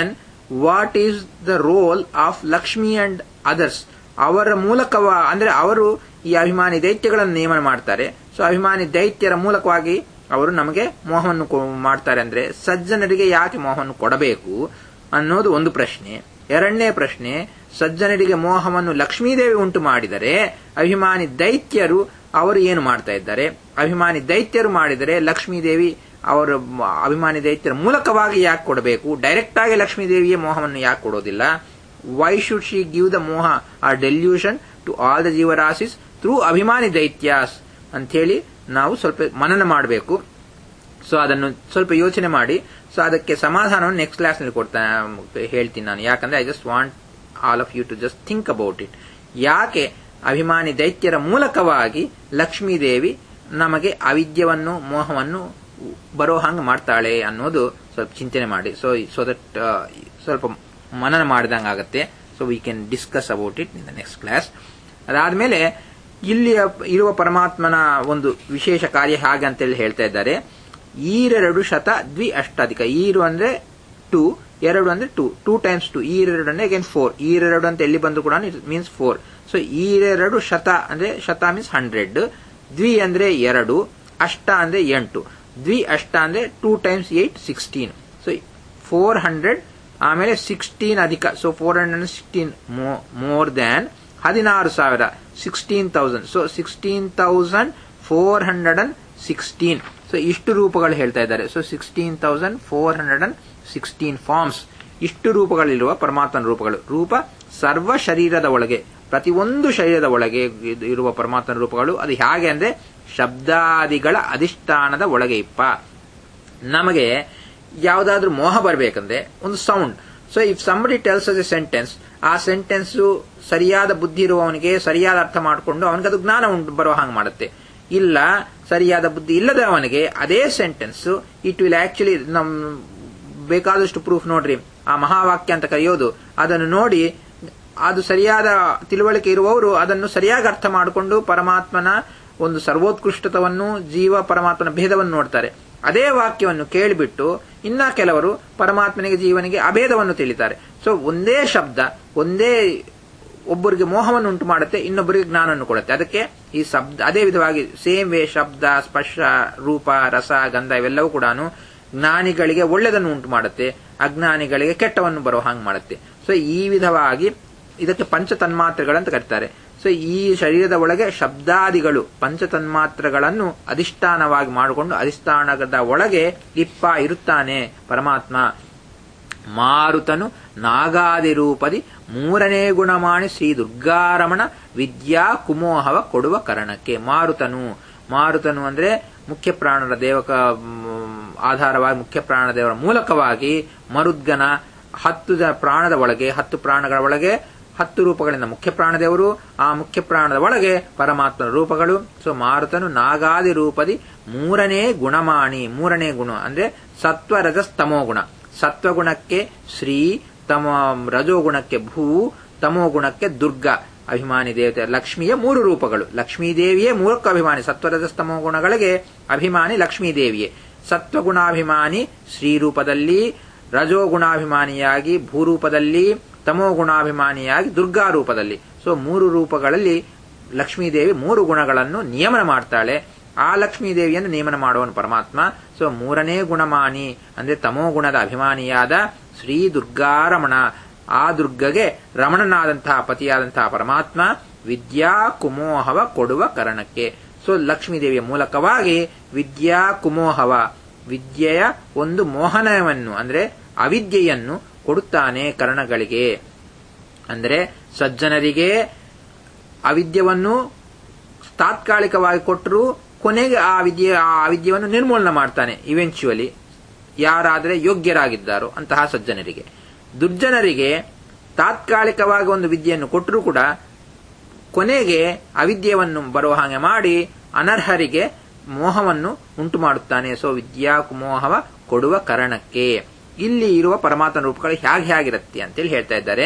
what is the role of Lakshmi and others ಅವರ ಮೂಲಕವ ಅಂದ್ರೆ ಅವರು ಈ ಅಭಿಮಾನಿ ದೈತ್ಯಗಳನ್ನು ನೇಮನ ಮಾಡ್ತಾರೆ ಸೊ ಅಭಿಮಾನಿ ದೈತ್ಯರ ಮೂಲಕವಾಗಿ ಅವರು ನಮಗೆ ಮೋಹವನ್ನು ಕೊ- ಮಾಡ್ತಾರೆ ಅಂದ್ರೆ ಸಜ್ಜನರಿಗೆ ಯಾಕೆ ಮೋಹವನ್ನು ಕೊಡಬೇಕು ಅನ್ನೋದು ಒಂದು ಪ್ರಶ್ನೆ ಎರಡನೇ ಪ್ರಶ್ನೆ ಸಜ್ಜನರಿಗೆ ಮೋಹವನ್ನು ಲಕ್ಷ್ಮೀದೇವಿ ಉಂಟು ಮಾಡಿದರೆ ಅಭಿಮಾನಿ ದೈತ್ಯರು ಅವರು ಏನು ಮಾಡ್ತಾ ಇದ್ದಾರೆ ಅಭಿಮಾನಿ ದೈತ್ಯರು ಮಾಡಿದರೆ ಲಕ್ಷ್ಮೀದೇವಿ ಅವರ ಮ- ಅಭಿಮಾನಿ ದೈತ್ಯರ ಮೂಲಕವಾಗಿ ಯಾಕೆ ಕೊಡಬೇಕು ಡೈರೆಕ್ಟ್ ಆಗಿ ಲಕ್ಷ್ಮೀದೇವಿಯ ಮೋಹವನ್ನು ಯಾಕೆ ಕೊಡೋದಿಲ್ಲ why should she give the ಮೋಹ or delusion to all the ಜೀವರಾಸಿಸ್ ಥ್ರೂ ಅಭಿಮಾನಿ ದೈತ್ಯಾಸ್ ಅಂಥೇಳಿ ನಾವು ಸ್ವಲ್ಪ ಮನನ ಮಾಡಬೇಕು ಸೊ ಅದನ್ನು ಸ್ವಲ್ಪ ಯೋಚನೆ ಮಾಡಿ ಸೊ ಅದಕ್ಕೆ ಸಮಾಧಾನವನ್ನು ನೆಕ್ಸ್ಟ್ ಕ್ಲಾಸ್ ನಲ್ಲಿ ಕೊಡ್ತಾ ಹೇಳ್ತೀನಿ ನಾನು ಯಾಕಂದ್ರೆ I just want all of you to just think about it ಯಾಕೆ ಅಭಿಮಾನಿ ದೈತ್ಯರ ಮೂಲಕವಾಗಿ ಲಕ್ಷ್ಮೀದೇವಿ ನಮಗೆ ಅವಿದ್ಯವನ್ನು ಮೋಹವನ್ನು ಬರೋ ಹಂಗೆ ಮಾಡ್ತಾಳೆ ಅನ್ನೋದು ಸ್ವಲ್ಪ ಚಿಂತನೆ ಮಾಡಿ ಸೊ ಸೊ ದಟ್ ಸ್ವಲ್ಪ ಮನನ ಮಾಡಿದಂಗೆ ಆಗುತ್ತೆ so we can discuss about it in the next class ಅದಾದ್ಮೇಲೆ ಇಲ್ಲಿ ಇರುವ ಪರಮಾತ್ಮನ ಒಂದು ವಿಶೇಷ ಕಾರ್ಯ ಹಾಗೆ ಅಂತೇಳಿ ಹೇಳ್ತಾ ಇದ್ದಾರೆ ಈರೆರಡು ಶತ ದ್ವಿ ಅಷ್ಟಾಧಿಕ ಈರು ಅಂದ್ರೆ ಟೂ ಎರಡು ಅಂದ್ರೆ ಟೂ ಟೂ ಟೈಮ್ಸ್ ಟು ಈರೆರಡು ಅಂದ್ರೆ ಅಗೇನ್ ಫೋರ್ ಈರೆರಡು ಅಂತ ಎಲ್ಲಿ ಬಂದು ಕೂಡ ಇಟ್ ಮೀನ್ಸ್ ಫೋರ್ ಸೊ ಈರೆರಡು ಶತ ಅಂದ್ರೆ ಶತ ಮೀನ್ಸ್ ಹಂಡ್ರೆಡ್ ದ್ವಿ ಅಂದ್ರೆ ಎರಡು ಅಷ್ಟ ಅಂದ್ರೆ ಎಂಟು ದ್ವಿ ಅಷ್ಟ ಅಂದ್ರೆ two times eight sixteen so four hundred ಆಮೇಲೆ ಸಿಕ್ಸ್ಟೀನ್ ಅಧಿಕ so four hundred sixteen more than ಹದಿನಾರು ಸಾವಿರ sixteen thousand so sixteen thousand four hundred and sixteen so ಇಷ್ಟು ರೂಪಗಳು ಹೇಳ್ತಾ ಇದ್ದಾರೆ so sixteen thousand four hundred and sixteen forms ಇಷ್ಟು ರೂಪಗಳಿರುವ ಪರಮಾತ್ಮನ ರೂಪಗಳು ರೂಪ ಸರ್ವ ಶರೀರದ ಒಳಗೆ ಪ್ರತಿಯೊಂದು ಶರೀರದ ಒಳಗೆ ಇದು ಇರುವ ಪರಮಾತ್ಮನ ರೂಪಗಳು ಅದು ಹೇಗೆ ಅಂದ್ರೆ ಶಬ್ದಾದಿಗಳ ಅಧಿಷ್ಠಾನದ ಒಳಗೆ ಇಪ್ಪ ನಮಗೆ ಯಾವುದಾದ್ರೂ ಮೋಹ ಬರಬೇಕಂದ್ರೆ ಒಂದು sound so if somebody tells us a sentence ಆ ಸೆಂಟೆನ್ಸ್ ಸರಿಯಾದ ಬುದ್ಧಿ ಇರುವವನಿಗೆ ಸರಿಯಾದ ಅರ್ಥ ಮಾಡಿಕೊಂಡು ಅವನಿಗೆ ಅದು ಜ್ಞಾನ ಉಂಟು ಬರೋ ಹಾಗೆ ಮಾಡುತ್ತೆ ಇಲ್ಲ ಸರಿಯಾದ ಬುದ್ಧಿ ಇಲ್ಲದವನಿಗೆ ಅದೇ ಸೆಂಟೆನ್ಸ್ ಇಟ್ ವಿಲ್ ಆಕ್ಚುಲಿ ನಮ್ ಬೇಕಾದಷ್ಟು ಪ್ರೂಫ್ ನೋಡ್ರಿ ಆ ಮಹಾವಾಕ್ಯ ಅಂತ ಕರೆಯೋದು ಅದನ್ನು ನೋಡಿ ಅದು ಸರಿಯಾದ ತಿಳುವಳಿಕೆ ಇರುವವರು ಅದನ್ನು ಸರಿಯಾಗಿ ಅರ್ಥ ಮಾಡಿಕೊಂಡು ಪರಮಾತ್ಮನ ಒಂದು ಸರ್ವೋತ್ಕೃಷ್ಟತವನ್ನು ಜೀವ ಪರಮಾತ್ಮನ ಭೇದವನ್ನು ನೋಡ್ತಾರೆ ಅದೇ ವಾಕ್ಯವನ್ನು ಕೇಳಿಬಿಟ್ಟು ಇನ್ನ ಕೆಲವರು ಪರಮಾತ್ಮನಿಗೆ ಜೀವನಿಗೆ ಅಭೇದವನ್ನು ತಿಳಿತಾರೆ ಸೊ ಒಂದೇ ಶಬ್ದ ಒಂದೇ ಒಬ್ಬರಿಗೆ ಮೋಹವನ್ನು ಉಂಟು ಮಾಡುತ್ತೆ ಇನ್ನೊಬ್ಬರಿಗೆ ಜ್ಞಾನವನ್ನು ಕೊಡುತ್ತೆ ಅದಕ್ಕೆ ಈ ಶಬ್ದ ಅದೇ ವಿಧವಾಗಿ ಸೇಮ್ ವೇ ಶಬ್ದ ಸ್ಪರ್ಶ ರೂಪ ರಸ ಗಂಧ ಇವೆಲ್ಲವೂ ಕೂಡ ಜ್ಞಾನಿಗಳಿಗೆ ಒಳ್ಳೆಯದನ್ನು ಉಂಟು ಮಾಡುತ್ತೆ ಅಜ್ಞಾನಿಗಳಿಗೆ ಕೆಟ್ಟವನ್ನು ಬರೋ ಹಾಗೆ ಮಾಡುತ್ತೆ ಸೊ ಈ ವಿಧವಾಗಿ ಇದಕ್ಕೆ ಪಂಚ ತನ್ಮಾತ್ರೆಗಳಂತ ಕರೀತಾರೆ ಸೊ ಈ ಶರೀರದ ಒಳಗೆ ಶಬ್ದಾದಿಗಳು ಪಂಚ ತನ್ಮಾತ್ರಗಳನ್ನು ಅಧಿಷ್ಠಾನವಾಗಿ ಮಾಡಿಕೊಂಡು ಅಧಿಷ್ಠಾನದ ಒಳಗೆ ಇಪ್ಪ ಇರುತ್ತಾನೆ ಪರಮಾತ್ಮ ಮಾರುತನು ನಾಗಾದಿ ರೂಪದಿ ಮೂರನೇ ಗುಣಮಾಣಿ ಶ್ರೀ ದುರ್ಗಾರಮಣ ವಿದ್ಯಾ ಕುಮೋಹವ ಕೊಡುವ ಕರಣಕ್ಕೆ ಮಾರುತನು ಮಾರುತನು ಅಂದ್ರೆ ಮುಖ್ಯ ಪ್ರಾಣರ ದೇವಕ ಮ್, ಆಧಾರವಾಗಿ ಮುಖ್ಯ ಪ್ರಾಣ ದೇವರ ಮೂಲಕವಾಗಿ ಮರುದ್ಗನ ಹತ್ತು ಜ- ಪ್ರಾಣದ ಒಳಗೆ ಹತ್ತು ಪ್ರಾಣಗಳ ಒಳಗೆ ಹತ್ತು ರೂಪಗಳಿಂದ ಮುಖ್ಯ ಪ್ರಾಣದೇವರು ಆ ಮುಖ್ಯ ಪ್ರಾಣದ ಒಳಗೆ ಪರಮಾತ್ಮನ ರೂಪಗಳು ಸೊ ಮಾರುತನು ನಾಗಾದಿ ರೂಪದಿ ಮೂರನೇ ಗುಣಮಾಣಿ ಮೂರನೇ ಗುಣ ಅಂದ್ರೆ ಸತ್ವ ರಜಸ್ ತಮೋ ಗುಣ ಸತ್ವಗುಣಕ್ಕೆ ಶ್ರೀ ತಮ ರಜೋಗುಣಕ್ಕೆ ಭೂ ತಮೋ ಗುಣಕ್ಕೆ ದುರ್ಗ ಅಭಿಮಾನಿ ದೇವತೆ ಲಕ್ಷ್ಮಿಯ ಮೂರು ರೂಪಗಳು ಲಕ್ಷ್ಮೀ ದೇವಿಯೇ ಮೂರಕ್ಕೂ ಅಭಿಮಾನಿ ಸತ್ವರಜಸ್ತಮೋ ಗುಣಗಳಿಗೆ ಅಭಿಮಾನಿ ಲಕ್ಷ್ಮೀ ದೇವಿಯೇ ಸತ್ವಗುಣಾಭಿಮಾನಿ ಶ್ರೀ ರೂಪದಲ್ಲಿ ರಜೋಗುಣಾಭಿಮಾನಿಯಾಗಿ ಭೂರೂಪದಲ್ಲಿ ತಮೋ ಗುಣಾಭಿಮಾನಿಯಾಗಿ ದುರ್ಗಾ ರೂಪದಲ್ಲಿ ಸೊ ಮೂರು ರೂಪಗಳಲ್ಲಿ ಲಕ್ಷ್ಮೀದೇವಿ ಮೂರು ಗುಣಗಳನ್ನು ನಿಯಮನ ಮಾಡ್ತಾಳೆ ಆ ಲಕ್ಷ್ಮೀ ದೇವಿಯನ್ನು ನೇಮನ ಮಾಡುವನು ಪರಮಾತ್ಮ ಸೊ ಮೂರನೇ ಗುಣಮಾನಿ ಅಂದ್ರೆ ತಮೋ ಗುಣದ ಅಭಿಮಾನಿಯಾದ ಶ್ರೀ ದುರ್ಗಾರಮಣ ಆ ದುರ್ಗಗೆ ರಮಣನಾದಂತಹ ಪತಿಯಾದಂತಹ ಪರಮಾತ್ಮ ವಿದ್ಯಾ ಕುಮೋಹವ ಕೊಡುವ ಕರಣಕ್ಕೆ ಸೊ ಲಕ್ಷ್ಮೀ ದೇವಿಯ ಮೂಲಕವಾಗಿ ವಿದ್ಯಾ ಕುಮೋಹವ ವಿದ್ಯೆಯ ಒಂದು ಮೋಹನವನ್ನು ಅಂದ್ರೆ ಅವಿದ್ಯೆಯನ್ನು ಕೊಡುತ್ತಾನೆ ಕರ್ಣಗಳಿಗೆ ಅಂದರೆ ಸಜ್ಜನರಿಗೆ ಅವಿದ್ಯವನ್ನು ತಾತ್ಕಾಲಿಕವಾಗಿ ಕೊಟ್ಟರು ಕೊನೆಗೆ ಆ ವಿದ್ಯೆ ಆ ಅವಿದ್ಯೆಯನ್ನು ನಿರ್ಮೂಲನೆ ಮಾಡ್ತಾನೆ ಇವೆಂಚುವಲಿ ಯಾರಾದರೆ ಯೋಗ್ಯರಾಗಿದ್ದಾರೋ ಅಂತಹ ಸಜ್ಜನರಿಗೆ ದುರ್ಜನರಿಗೆ ತಾತ್ಕಾಲಿಕವಾಗಿ ಒಂದು ವಿದ್ಯೆಯನ್ನು ಕೊಟ್ಟರೂ ಕೂಡ ಕೊನೆಗೆ ಅವಿದ್ಯೆಯನ್ನು ಬರುವ ಹಾಗೆ ಮಾಡಿ ಅನರ್ಹರಿಗೆ ಮೋಹವನ್ನು ಉಂಟು ಮಾಡುತ್ತಾನೆ ಸೊ ವಿದ್ಯಾ ಕುಮೋಹವ ಕೊಡುವ ಕರಣಕ್ಕೆ ಇಲ್ಲಿ ಇರುವ ಪರಮಾತ್ಮ ರೂಪಗಳು ಹೇಗೆ ಹೇಗಿರುತ್ತೆ ಅಂತೇಳಿ ಹೇಳ್ತಾ ಇದ್ದಾರೆ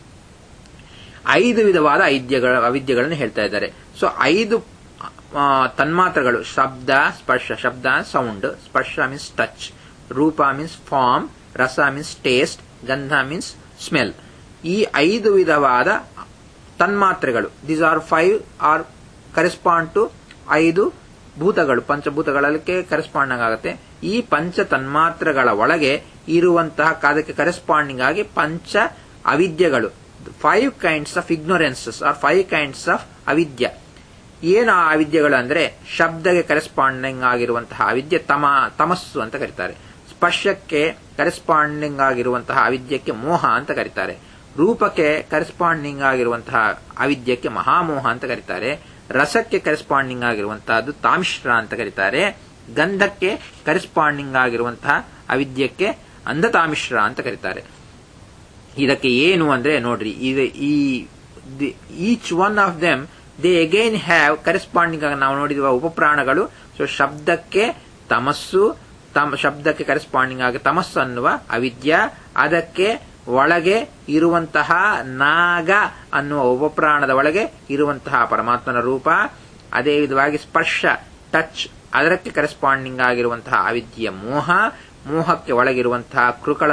ಐದು ವಿಧವಾದ ಐದ್ಯಗಳ ಅವಿದ್ಯೆಗಳನ್ನು ಹೇಳ್ತಾ ಇದ್ದಾರೆ ಸೊ ಐದು ಆ, ತನ್ಮಾತ್ರಗಳು ಶಬ್ದ ಸ್ಪರ್ಶ ಶಬ್ದ ಸೌಂಡ್ ಸ್ಪರ್ಶ ಮೀನ್ಸ್ ಟಚ್ ರೂಪ ಮೀನ್ಸ್ ಫಾರ್ಮ್ ರಸ ಮೀನ್ಸ್ ಟೇಸ್ಟ್ ಗಂಧ ಮೀನ್ಸ್ ಸ್ಮೆಲ್ ಈ ಐದು ವಿಧವಾದ ತನ್ಮಾತ್ರೆಗಳು these are five are correspond to ಐದು ಭೂತಗಳು ಪಂಚಭೂತಗಳಕ್ಕೆ ಕರೆಸ್ಪಾಂಡಿಂಗ್ ಆಗುತ್ತೆ ಈ ಪಂಚ ತನ್ಮಾತ್ರೆಗಳ ಒಳಗೆ ಇರುವಂತಹ ಅದಕ್ಕೆ ಕರೆಸ್ಪಾಂಡಿಂಗ್ ಆಗಿ ಪಂಚ ಅವಿದ್ಯೆಗಳು five kinds of ignorances are five kinds of ಅವಿದ್ಯ ಏನು ಆ ಅವಿದ್ಯೆಗಳು ಅಂದ್ರೆ ಶಬ್ದಕ್ಕೆ ಕರೆಸ್ಪಾಂಡಿಂಗ್ ಆಗಿರುವಂತಹ ಅವಿದ್ಯೆ ತಮ ತಮಸ್ಸು ಅಂತ ಕರೀತಾರೆ ಸ್ಪರ್ಶಕ್ಕೆ ಕರೆಸ್ಪಾಂಡಿಂಗ್ ಆಗಿರುವಂತಹ ಅವಿದ್ಯಕ್ಕೆ ಮೋಹ ಅಂತ ಕರೀತಾರೆ ರೂಪಕ್ಕೆ ಕರೆಸ್ಪಾಂಡಿಂಗ್ ಆಗಿರುವಂತಹ ಅವಿದ್ಯಕ್ಕೆ ಮಹಾಮೋಹ ಅಂತ ಕರೀತಾರೆ ರಸಕ್ಕೆ ಕರೆಸ್ಪಾಂಡಿಂಗ್ ಆಗಿರುವಂತಹದ್ದು ತಾಮಿಶ್ರ ಅಂತ ಕರೀತಾರೆ ಗಂಧಕ್ಕೆ ಕರೆಸ್ಪಾಂಡಿಂಗ್ ಆಗಿರುವಂತಹ ಅವಿದ್ಯಕ್ಕೆ ಅಂಧತಾಮಿಶ್ರ ಅಂತ ಕರೀತಾರೆ ಇದಕ್ಕೆ ಏನು ಅಂದ್ರೆ ನೋಡ್ರಿ ಇದು ಈ each one of them they again have corresponding ಆಗಿ ನಾವು ನೋಡಿರುವ ಉಪಪ್ರಾಣಗಳು ಸೊ ಶಬ್ದಕ್ಕೆ ತಮಸ್ಸು ತಮ ಶಬ್ದಕ್ಕೆ ಕರೆಸ್ಪಾಂಡಿಂಗ್ ಆಗಿ ತಮಸ್ಸು ಅನ್ನುವ ಅವಿದ್ಯ ಅದಕ್ಕೆ ಒಳಗೆ ಇರುವಂತಹ ನಾಗ ಅನ್ನುವ ಉಪಪ್ರಾಣದ ಒಳಗೆ ಇರುವಂತಹ ಪರಮಾತ್ಮನ ರೂಪ ಅದೇ ವಿಧವಾಗಿ ಸ್ಪರ್ಶ ಟಚ್ ಅದಕ್ಕೆ ಕರೆಸ್ಪಾಂಡಿಂಗ್ ಆಗಿರುವಂತಹ ಅವಿದ್ಯೆಯ ಮೋಹ ಮೋಹಕ್ಕೆ ಒಳಗಿರುವಂತಹ ಕೃಕಳ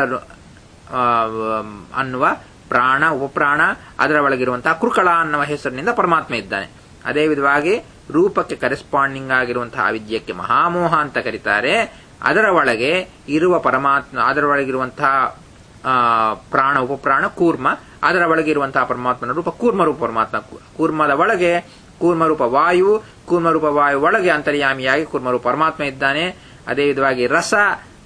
ಅನ್ನುವ ಪ್ರಾಣ ಉಪಪ್ರಾಣ ಅದರ ಒಳಗಿರುವಂತಹ ಕೃಕಳ ಅನ್ನುವ ಹೆಸರಿನಿಂದ ಪರಮಾತ್ಮ ಇದ್ದಾನೆ ಅದೇ ವಿಧವಾಗಿ ರೂಪಕ್ಕೆ ಕರೆಸ್ಪಾಂಡಿಂಗ್ ಆಗಿರುವಂತಹ ಅವಿದ್ಯಕ್ಕೆ ಮಹಾಮೋಹ ಅಂತ ಕರೀತಾರೆ ಅದರ ಒಳಗೆ ಇರುವ ಪರಮಾತ್ಮ ಅದರ ಒಳಗಿರುವಂತಹ ಪ್ರಾಣ ಉಪಪ್ರಾಣ ಕೂರ್ಮ ಅದರ ಒಳಗಿರುವಂತಹ ಪರಮಾತ್ಮನ ರೂಪ ಕೂರ್ಮ ರೂಪ ಪರಮಾತ್ಮ ಕೂರ್ಮದ ಒಳಗೆ ಕೂರ್ಮರೂಪ ವಾಯು ಕೂರ್ಮರೂಪ ವಾಯು ಒಳಗೆ ಅಂತರ್ಯಾಮಿಯಾಗಿ ಕೂರ್ಮರೂಪ ಪರಮಾತ್ಮ ಇದ್ದಾನೆ ಅದೇ ವಿಧವಾಗಿ ರಸ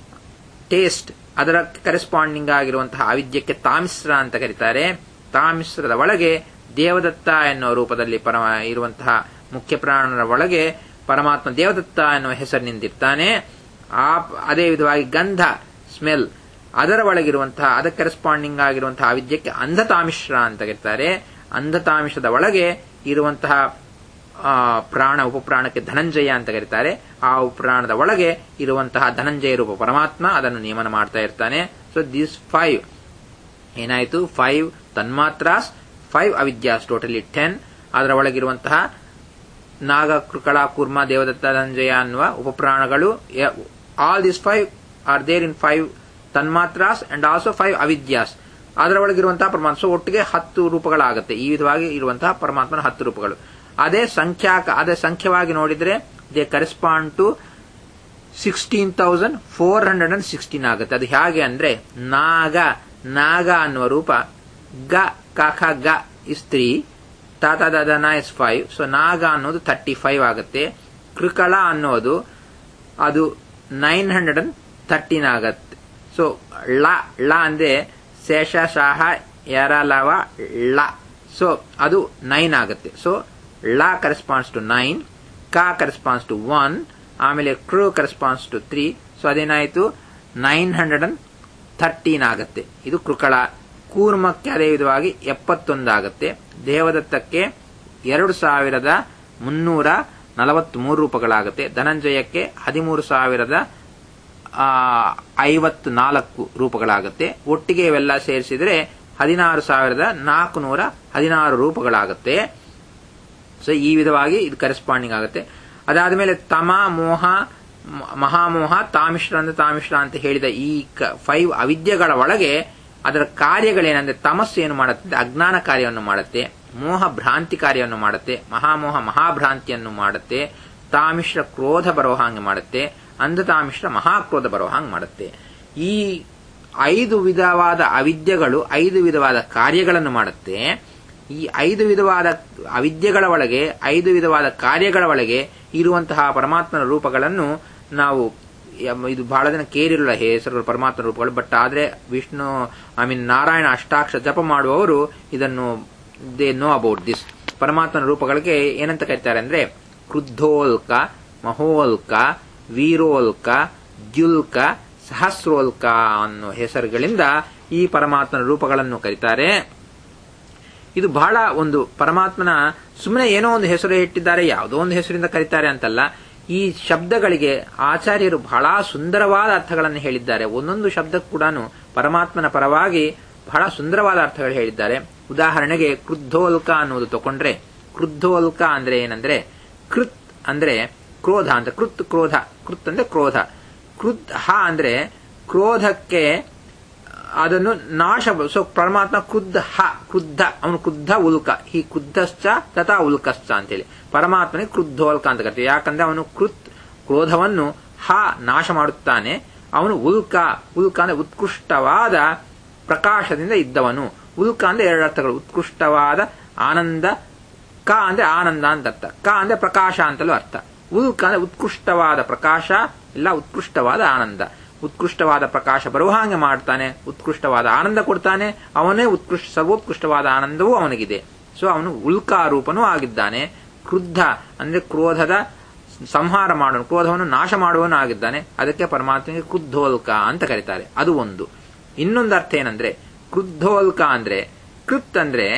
ಟೇಸ್ಟ್ ಅದರ ಕರೆಸ್ಪಾಂಡಿಂಗ್ ಆಗಿರುವಂತಹ ಅವಿದ್ಯಕ್ಕೆ ತಾಮಿಶ್ರ ಅಂತ ಕರೀತಾರೆ ತಾಮಿಶ್ರದ ಒಳಗೆ ದೇವದತ್ತ ಎನ್ನುವ ರೂಪದಲ್ಲಿ ಪರಮ ಇರುವಂತಹ ಮುಖ್ಯ ಪ್ರಾಣರ ಒಳಗೆ ಪರಮಾತ್ಮ ದೇವದತ್ತ ಎನ್ನುವ ಹೆಸರಿನಿಂದಿರ್ತಾನೆ ಆ ಅದೇ ವಿಧವಾಗಿ ಗಂಧ ಸ್ಮೆಲ್ ಅದರ ಒಳಗಿರುವಂತಹ ಅದಕ್ಕೆ ಕರೆಸ್ಪಾಂಡಿಂಗ್ ಆಗಿರುವಂತಹ ಅವಿದ್ಯಕ್ಕೆ ಅಂಧತಾಮಿಶ್ರ ಅಂತ ಕರೀತಾರೆ ಅಂಧತಾಮಿಶ್ರದ ಒಳಗೆ ಇರುವಂತಹ ಪ್ರಾಣ ಉಪಪ್ರಾಣಕ್ಕೆ ಧನಂಜಯ ಅಂತ ಕರೀತಾರೆ ಆ ಉಪಪ್ರಾಣದ ಒಳಗೆ ಇರುವಂತಹ ಧನಂಜಯ ರೂಪ ಪರಮಾತ್ಮ ಅದನ್ನು ನಿಯಮನ ಮಾಡ್ತಾ ಇರ್ತಾನೆ ಸೊ ದಿಸ್ ಫೈವ್ ಏನಾಯಿತು ಫೈವ್ ತನ್ಮಾತ್ರಾಸ್ ಫೈವ್ ಅವಿದ್ಯಾಸ್ ಟೋಟಲಿ ಟೆನ್ ಅದರ ಒಳಗಿರುವಂತಹ ನಾಗ ಕೃಕಳ ಕೂರ್ಮ ದೇವದತ್ತ ಧನಂಜಯ ಅನ್ನುವ ಉಪಪ್ರಾಣಗಳು all this five are there in five ತನ್ಮಾತ್ರಾಸ್ ಅಂಡ್ ಆಲ್ಸೋ ಫೈವ್ ಅವಿದ್ಯಾಸ್ ಅದರ ಒಳಗಿರುವಂತಹ ಪರಮಾತ್ಮ ಸೊ ಒಟ್ಟಿಗೆ ಹತ್ತು ರೂಪಗಳಾಗುತ್ತೆ ಈ ವಿಧವಾಗಿ ಇರುವಂತಹ ಪರಮಾತ್ಮನ ಹತ್ತು ರೂಪಗಳು ಅದೇ ಸಂಖ್ಯಾಕ ಅದೇ ಸಂಖ್ಯವಾಗಿ ನೋಡಿದ್ರೆ they correspond to sixteen thousand four hundred and sixteen ಆಗುತ್ತೆ ಅದು ಹೇಗೆ ಅಂದ್ರೆ ನಾಗ ನಾಗ ಅನ್ನುವ ರೂಪ ಗ ಕಖ ಗ ಇಸ್ ತ್ರೀ ತಾತ ದನ ಇಸ್ ಫೈವ್ ಸೊ ನಾಗ ಅನ್ನೋದು ಥರ್ಟಿ ಫೈವ್ ಆಗುತ್ತೆ ಕೃಕಳ ಅನ್ನೋದು ಅದು ನೈನ್ ಹಂಡ್ರೆಡ್ ಅಂಡ್ ಥರ್ಟೀನ್ ಆಗತ್ತೆ ಸೊ ಳ ಳ ಅಂದ್ರೆ ಶೇಷ ಶಾಹ ಯರ ಲವ ಳ ಸೊ ಅದು ನೈನ್ ಆಗುತ್ತೆ ಸೊ ಳ ಕರೆಸ್ಪಾನ್ಸ್ ಟು ನೈನ್ ಕ ಕರೆಸ್ಪಾನ್ಸ್ ಟು ಒನ್ ಆಮೇಲೆ ಕ್ರೂ ಕರೆಸ್ಪಾನ್ಸ್ ಟು ತ್ರೀ ಸೊ ಅದೇನಾಯಿತು ನೈನ್ ಹಂಡ್ರೆಡ್ ಅಂಡ್ ಥರ್ಟೀನ್ ಆಗುತ್ತೆ ಇದು ಕೃಕಳ ಕೂರ್ಮಕ್ಕೆ ಅದೇ ವಿಧವಾಗಿ ಎಪ್ಪತ್ತೊಂದು ಆಗುತ್ತೆ ದೇವದತ್ತಕ್ಕೆ ಎರಡು ಸಾವಿರದ ಮುನ್ನೂರ ನಲವತ್ಮೂರು ರೂಪಗಳಾಗುತ್ತೆ ಧನಂಜಯಕ್ಕೆ ಹದಿಮೂರು ಸಾವಿರದ ಐವತ್ತು ನಾಲ್ಕು ರೂಪಗಳಾಗುತ್ತೆ ಒಟ್ಟಿಗೆ ಇವೆಲ್ಲ ಸೇರಿಸಿದರೆ ಹದಿನಾರು ಸಾವಿರದ ನಾಲ್ಕುನೂರ ಹದಿನಾರು ರೂಪಗಳಾಗುತ್ತೆ ಸೊ ಈ ವಿಧವಾಗಿ ಇದು ಕರೆಸ್ಪಾಂಡಿಂಗ್ ಆಗುತ್ತೆ ಅದಾದ ಮೇಲೆ ತಮ ಮೋಹ ಮಹಾಮೋಹ ತಾಮಿಶ್ರ ಅಂದ್ರೆ ತಾಮಿಶ್ರ ಅಂತ ಹೇಳಿದ ಈ ಫೈವ್ ಅವಿದ್ಯೆಗಳ ಒಳಗೆ ಅದರ ಕಾರ್ಯಗಳೇನಂದ್ರೆ ತಮಸ್ಸು ಏನು ಮಾಡುತ್ತೆ ಅಜ್ಞಾನ ಕಾರ್ಯವನ್ನು ಮಾಡುತ್ತೆ ಮೋಹ ಭ್ರಾಂತಿ ಕಾರ್ಯವನ್ನು ಮಾಡುತ್ತೆ ಮಹಾಮೋಹ ಮಹಾಭ್ರಾಂತಿಯನ್ನು ಮಾಡುತ್ತೆ ತಾಮಿಶ್ರ ಕ್ರೋಧ ಬರೋ ಹಾಗೆ ಮಾಡುತ್ತೆ ಅಂಧತಾಮಿಶ್ರ ಮಹಾಕ್ರೋಧ ಬರೋ ಹಾಗೆ ಮಾಡುತ್ತೆ ಈ ಐದು ವಿಧವಾದ ಅವಿದ್ಯೆಗಳು ಐದು ವಿಧವಾದ ಕಾರ್ಯಗಳನ್ನು ಮಾಡುತ್ತೆ ಈ ಐದು ವಿಧವಾದ ಅವಿದ್ಯೆಗಳ ಒಳಗೆ ಐದು ವಿಧವಾದ ಕಾರ್ಯಗಳ ಒಳಗೆ ಇರುವಂತಹ ಪರಮಾತ್ಮನ ರೂಪಗಳನ್ನು ನಾವು ಇದು ಬಹಳ ಜನ ಕೇರಿರಲ್ಲ ಹೆಸರುಗಳು ಪರಮಾತ್ಮ ರೂಪಗಳು ಬಟ್ ಆದ್ರೆ ವಿಷ್ಣು ಐ ಮೀನ್ ನಾರಾಯಣ ಅಷ್ಟಾಕ್ಷ ಜಪ ಮಾಡುವವರು ಇದನ್ನು ದೇ ನೋ ಅಬೌಟ್ ದಿಸ್ ಪರಮಾತ್ಮನ ರೂಪಗಳಿಗೆ ಏನಂತ ಕರೀತಾರೆ ಅಂದ್ರೆ ಕ್ರುದ್ಧೋಲ್ಕ ಮಹೋಲ್ಕ ವೀರೋಲ್ಕ ದ್ಯುಲ್ಕ ಸಹಸ್ರೋಲ್ಕ ಅನ್ನೋ ಹೆಸರುಗಳಿಂದ ಈ ಪರಮಾತ್ಮನ ರೂಪಗಳನ್ನು ಕರೀತಾರೆ ಇದು ಬಹಳ ಒಂದು ಪರಮಾತ್ಮನ ಸುಮ್ಮನೆ ಏನೋ ಒಂದು ಹೆಸರು ಇಟ್ಟಿದ್ದಾರೆ ಯಾವುದೋ ಒಂದು ಹೆಸರಿಂದ ಕರೀತಾರೆ ಅಂತಲ್ಲ ಈ ಶಬ್ದಗಳಿಗೆ ಆಚಾರ್ಯರು ಬಹಳ ಸುಂದರವಾದ ಅರ್ಥಗಳನ್ನು ಹೇಳಿದ್ದಾರೆ ಒಂದೊಂದು ಶಬ್ದ ಕೂಡ ಪರಮಾತ್ಮನ ಪರವಾಗಿ ಬಹಳ ಸುಂದರವಾದ ಅರ್ಥಗಳು ಹೇಳಿದ್ದಾರೆ ಉದಾಹರಣೆಗೆ ಕ್ರುದ್ಧೋಲ್ಕ ಅನ್ನೋದು ತಗೊಂಡ್ರೆ ಕ್ರುದ್ಧೋಲ್ಕ ಅಂದ್ರೆ ಏನಂದ್ರೆ ಕೃತ್ ಅಂದ್ರೆ ಕ್ರೋಧ ಅಂತ ಕೃತ್ ಕ್ರೋಧ ಕೃತ್ ಅಂದ್ರೆ ಕ್ರೋಧ ಕೃತ್ ಹ ಅಂದ್ರೆ ಕ್ರೋಧಕ್ಕೆ ಅದನ್ನು ನಾಶ ಸೊ ಪರಮಾತ್ಮ ಕ್ರುದ್ಧ ಹ ಕ್ರುದ್ಧ ಅವನು ಕ್ರುದ್ಧ ಉಲ್ಕ ಈ ಕ್ರುದ್ಧಶ್ಚ ತಥಾ ಉಲ್ಕಶ್ಚ ಅಂತೇಳಿ ಪರಮಾತ್ಮನಿಗೆ ಕ್ರುದ್ಧೋಲ್ಕ ಅಂತ ಕರಿತೀವಿ ಯಾಕಂದ್ರೆ ಅವನು ಕೃತ್ ಕ್ರೋಧವನ್ನು ಹ ನಾಶ ಮಾಡುತ್ತಾನೆ ಅವನು ಉಲ್ಕ ಉಲ್ಕ ಅಂದ್ರೆ ಉತ್ಕೃಷ್ಟವಾದ ಪ್ರಕಾಶದಿಂದ ಇದ್ದವನು ಉಲ್ಕ ಅಂದ್ರೆ ಎರಡು ಅರ್ಥಗಳು ಉತ್ಕೃಷ್ಟವಾದ ಆನಂದ ಕ ಅಂದ್ರೆ ಆನಂದ ಅಂತ ಅರ್ಥ ಕ ಅಂದ್ರೆ ಪ್ರಕಾಶ ಅಂತಲೂ ಅರ್ಥ ಉಲ್ಕ ಅಂದ್ರೆ ಉತ್ಕೃಷ್ಟವಾದ ಪ್ರಕಾಶ ಇಲ್ಲ ಉತ್ಕೃಷ್ಟವಾದ ಆನಂದ ಉತ್ಕೃಷ್ಟವಾದ ಪ್ರಕಾಶ ಬರುವ ಹಾಗೆ ಮಾಡ್ತಾನೆ ಉತ್ಕೃಷ್ಟವಾದ ಆನಂದ ಕೊಡ್ತಾನೆ ಅವನೇ ಉತ್ಕೃಷ್ಟ ಸರ್ವೋತ್ಕೃಷ್ಟವಾದ ಆನಂದವೂ ಅವನಿಗಿದೆ ಸೊ ಅವನು ಉಲ್ಕಾರೂಪನೂ ಆಗಿದ್ದಾನೆ ಕ್ರುದ್ಧ ಅಂದ್ರೆ ಕ್ರೋಧದ ಸಂಹಾರ ಮಾಡುವ ಕ್ರೋಧವನ್ನು ನಾಶ ಮಾಡುವನು ಆಗಿದ್ದಾನೆ ಅದಕ್ಕೆ ಪರಮಾತ್ಮನಿಗೆ ಕ್ರುದ್ಧೋಲ್ಕ ಅಂತ ಕರೀತಾರೆ ಅದು ಒಂದು ಇನ್ನೊಂದು ಅರ್ಥ ಏನಂದ್ರೆ ಕ್ರುದ್ಧೋಲ್ಕ ಅಂದ್ರೆ ಕೃತ್ ಅಂದ್ರೆ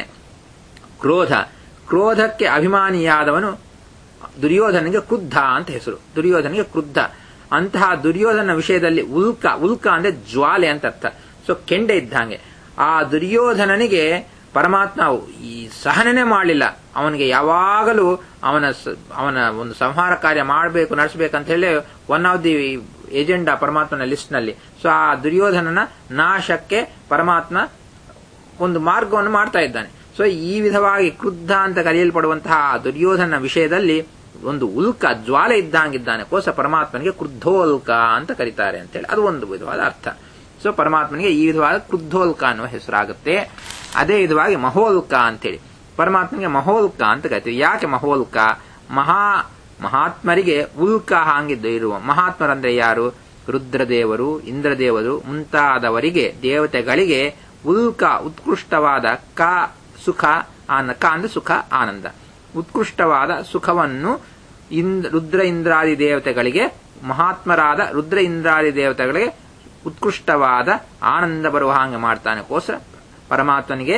ಕ್ರೋಧ ಕ್ರೋಧಕ್ಕೆ ಅಭಿಮಾನಿಯಾದವನು ದುರ್ಯೋಧನಿಗೆ ಕ್ರುದ್ಧ ಅಂತ ಹೆಸರು ದುರ್ಯೋಧನಿಗೆ ಕ್ರುದ್ಧ ಅಂತಹ ದುರ್ಯೋಧನ ವಿಷಯದಲ್ಲಿ ಉಲ್ಕ ಉಲ್ಕ ಅಂದ್ರೆ ಜ್ವಾಲೆ ಅಂತ ಅರ್ಥ ಸೊ ಕೆಂಡೆ ಇದ್ದಂಗೆ ಆ ದುರ್ಯೋಧನನಿಗೆ ಪರಮಾತ್ಮ ಈ ಸಹನನೆ ಮಾಡಲಿಲ್ಲ ಅವನಿಗೆ ಯಾವಾಗಲೂ ಅವನ ಸ- ಅವನ ಒಂದು ಸಂಹಾರ ಕಾರ್ಯ ಮಾಡಬೇಕು ನಡೆಸಬೇಕಂತ ಹೇಳಿ ಒನ್ ಆಫ್ ದಿ ಏಜೆಂಡಾ ಪರಮಾತ್ಮನ ಲಿಸ್ಟ್ ನಲ್ಲಿ ಸೊ ಆ ದುರ್ಯೋಧನನ ನಾಶಕ್ಕೆ ಪರಮಾತ್ಮ ಒಂದು ಮಾರ್ಗವನ್ನು ಮಾಡ್ತಾ ಇದ್ದಾನೆ ಸೊ ಈ ವಿಧವಾಗಿ ಕ್ರುದ್ಧ ಅಂತ ಕರೆಯಲ್ಪಡುವಂತಹ ಆ ದುರ್ಯೋಧನ ವಿಷಯದಲ್ಲಿ ಒಂದು ಉಲ್ಕ ಜ್ವಾಲೆ ಇದ್ದಂಗಿದ್ದಾನೆ ಕೋಸ ಪರಮಾತ್ಮನಿಗೆ ಕ್ರುದ್ಧೋಲ್ಕ ಅಂತ ಕರೀತಾರೆ ಅಂತೇಳಿ ಅದು ಒಂದು ವಿಧವಾದ ಅರ್ಥ ಸೊ ಪರಮಾತ್ಮನಿಗೆ ಈ ವಿಧವಾದ ಕ್ರುದ್ಧೋಲ್ಕ ಅನ್ನುವ ಹೆಸರಾಗುತ್ತೆ ಅದೇ ವಿಧವಾಗಿ ಮಹೋಲ್ಕ ಅಂತೇಳಿ ಪರಮಾತ್ಮನಿಗೆ ಮಹೋಲ್ಕ ಅಂತ ಕರಿತೀವಿ ಯಾಕೆ ಮಹೋಲ್ಕ ಮಹಾ ಮಹಾತ್ಮರಿಗೆ ಉಲ್ಕ ಹಾಂಗಿದ್ದು ಇರುವ ಮಹಾತ್ಮರಂದ್ರೆ ಯಾರು ರುದ್ರದೇವರು ಇಂದ್ರದೇವರು ಮುಂತಾದವರಿಗೆ ದೇವತೆಗಳಿಗೆ ಉಲ್ಕ ಉತ್ಕೃಷ್ಟವಾದ ಕ ಸುಖ ಆನ ಕ ಅಂದ್ರೆ ಸುಖ ಆನಂದ ಉತ್ಕೃಷ್ಟವಾದ ಸುಖವನ್ನು ಇಂದ್ ರುದ್ರ ಇಂದ್ರಾದಿ ದೇವತೆಗಳಿಗೆ ಮಹಾತ್ಮರಾದ ರುದ್ರ ಇಂದ್ರಾದಿ ದೇವತೆಗಳಿಗೆ ಉತ್ಕೃಷ್ಟವಾದ ಆನಂದ ಬರುವ ಹಾಗೆ ಮಾಡ್ತಾನೆ ಕೋಸ್ಕರ ಪರಮಾತ್ಮನಿಗೆ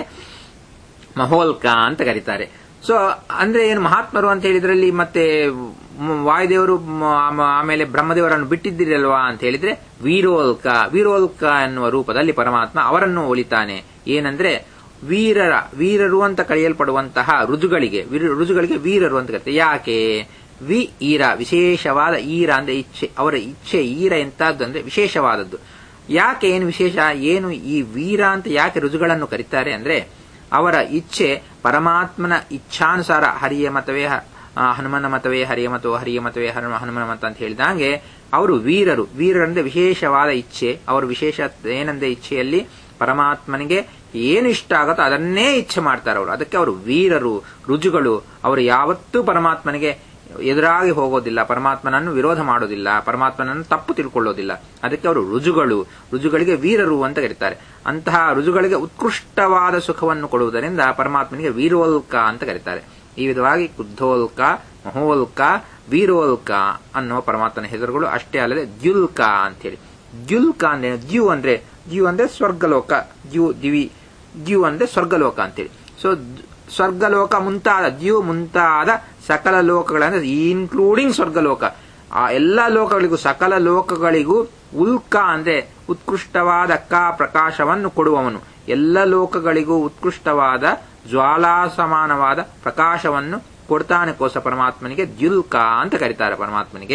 ಮಹೋಲ್ಕ ಅಂತ ಕರೀತಾರೆ ಸೊ ಅಂದ್ರೆ ಏನು ಮಹಾತ್ಮರು ಅಂತ ಹೇಳಿದ್ರಲ್ಲಿ ಮತ್ತೆ ಮ್- ವಾಯುದೇವರು ಮ್- ಆಮ- ಆಮೇಲೆ ಬ್ರಹ್ಮದೇವರನ್ನು ಬಿಟ್ಟಿದ್ದಿರಲ್ವಾ ಅಂತ ಹೇಳಿದ್ರೆ ವೀರೋಲ್ಕ ವೀರೋಲ್ಕ ಎನ್ನುವ ರೂಪದಲ್ಲಿ ಪರಮಾತ್ಮ ಅವರನ್ನು ಒಲಿತಾನೆ ಏನಂದ್ರೆ ವೀರರ ವೀರರು ಅಂತ ಕರೆಯಲ್ಪಡುವಂತಹ ರುಜುಗಳಿಗೆ ವೀರ- ರುಜುಗಳಿಗೆ ವೀರರು ಅಂತ ಕರೀತಾರೆ ಯಾಕೆ ವಿ ಈರ ವಿಶೇಷವಾದ ಈರ ಅಂದ್ರೆ ಇಚ್ಛೆ ಅವರ ಇಚ್ಛೆ ಈರ ಎಂತದ್ದು ಅಂದ್ರೆ ವಿಶೇಷವಾದದ್ದು ಯಾಕೆ ಏನು ವಿಶೇಷ ಏನು ಈ ವೀರ ಅಂತ ಯಾಕೆ ರುಜುಗಳನ್ನು ಕರೀತಾರೆ ಅಂದ್ರೆ ಅವರ ಇಚ್ಛೆ ಪರಮಾತ್ಮನ ಇಚ್ಛಾನುಸಾರ ಹರಿಯ ಮತವೇ ಹ- ಆ, ಹನುಮನ ಮತವೇ ಹರಿಯ ಮತೋ ಹರಿಯ ಮತವೇ ಹನುಮ ಹನುಮನ ಮತ ಅಂತ ಹೇಳಿದಂಗೆ ಅವರು ವೀರರು ವೀರರಂದ್ರೆ ವಿಶೇಷವಾದ ಇಚ್ಛೆ ಅವರ ವಿಶೇಷ ಏನಂದ್ರೆ ಇಚ್ಛೆಯಲ್ಲಿ ಪರಮಾತ್ಮನಿಗೆ ಏನು ಇಷ್ಟ ಆಗುತ್ತೋ ಅದನ್ನೇ ಇಚ್ಛೆ ಮಾಡ್ತಾರೆ ಅವರು ಅದಕ್ಕೆ ಅವರು ವೀರರು ರುಜುಗಳು ಅವರು ಯಾವತ್ತೂ ಪರಮಾತ್ಮನಿಗೆ ಎದುರಾಗಿ ಹೋಗೋದಿಲ್ಲ ಪರಮಾತ್ಮನನ್ನು ವಿರೋಧ ಮಾಡೋದಿಲ್ಲ ಪರಮಾತ್ಮನನ್ನು ತಪ್ಪು ತಿಳ್ಕೊಳ್ಳೋದಿಲ್ಲ ಅದಕ್ಕೆ ಅವರು ರುಜುಗಳು ರುಜುಗಳಿಗೆ ವೀರರು ಅಂತ ಕರೀತಾರೆ ಅಂತಹ ರುಜುಗಳಿಗೆ ಉತ್ಕೃಷ್ಟವಾದ ಸುಖವನ್ನು ಕೊಡುವುದರಿಂದ ಪರಮಾತ್ಮನಿಗೆ ವೀರೋಲ್ಕ ಅಂತ ಕರೀತಾರೆ ಈ ವಿಧವಾಗಿ ಕುದ್ಧೋಲ್ಕ ಮಹೋಲ್ಕ ವೀರೋಲ್ಕ ಅನ್ನುವ ಪರಮಾತ್ಮನ ಹೆಸರುಗಳು ಅಷ್ಟೇ ಅಲ್ಲದೆ ದ್ಯುಲ್ಕ ಅಂತೇಳಿ ದ್ಯುಲ್ಕ ಅಂದ್ರೆ ದ್ಯು ಅಂದ್ರೆ ದ್ಯು ಅಂದ್ರೆ ಸ್ವರ್ಗಲೋಕ ದ್ಯು ದಿವಿ ದ್ಯು ಅಂದ್ರೆ ಸ್ವರ್ಗಲೋಕ ಅಂತೇಳಿ ಸೊ ಸ್ವರ್ಗಲೋಕ ಮುಂತಾದ ದ್ಯು ಮುಂತಾದ ಸಕಲ ಲೋಕಗಳಂದ್ರೆ ಇನ್ಕ್ಲೂಡಿಂಗ್ ಸ್ವರ್ಗಲೋಕ ಆ ಎಲ್ಲ ಲೋಕಗಳಿಗೂ ಸಕಲ ಲೋಕಗಳಿಗೂ ಉಲ್ಕ ಅಂದ್ರೆ ಉತ್ಕೃಷ್ಟವಾದ ಕ ಪ್ರಕಾಶವನ್ನು ಕೊಡುವವನು ಎಲ್ಲ ಲೋಕಗಳಿಗೂ ಉತ್ಕೃಷ್ಟವಾದ ಜ್ವಾಲಾ ಸಮಾನವಾದ ಪ್ರಕಾಶವನ್ನು ಕೊಡ್ತಾನೆ ಕೋಸ ಪರಮಾತ್ಮನಿಗೆ ದ್ಯುಲ್ಕ ಅಂತ ಕರೀತಾರೆ ಪರಮಾತ್ಮನಿಗೆ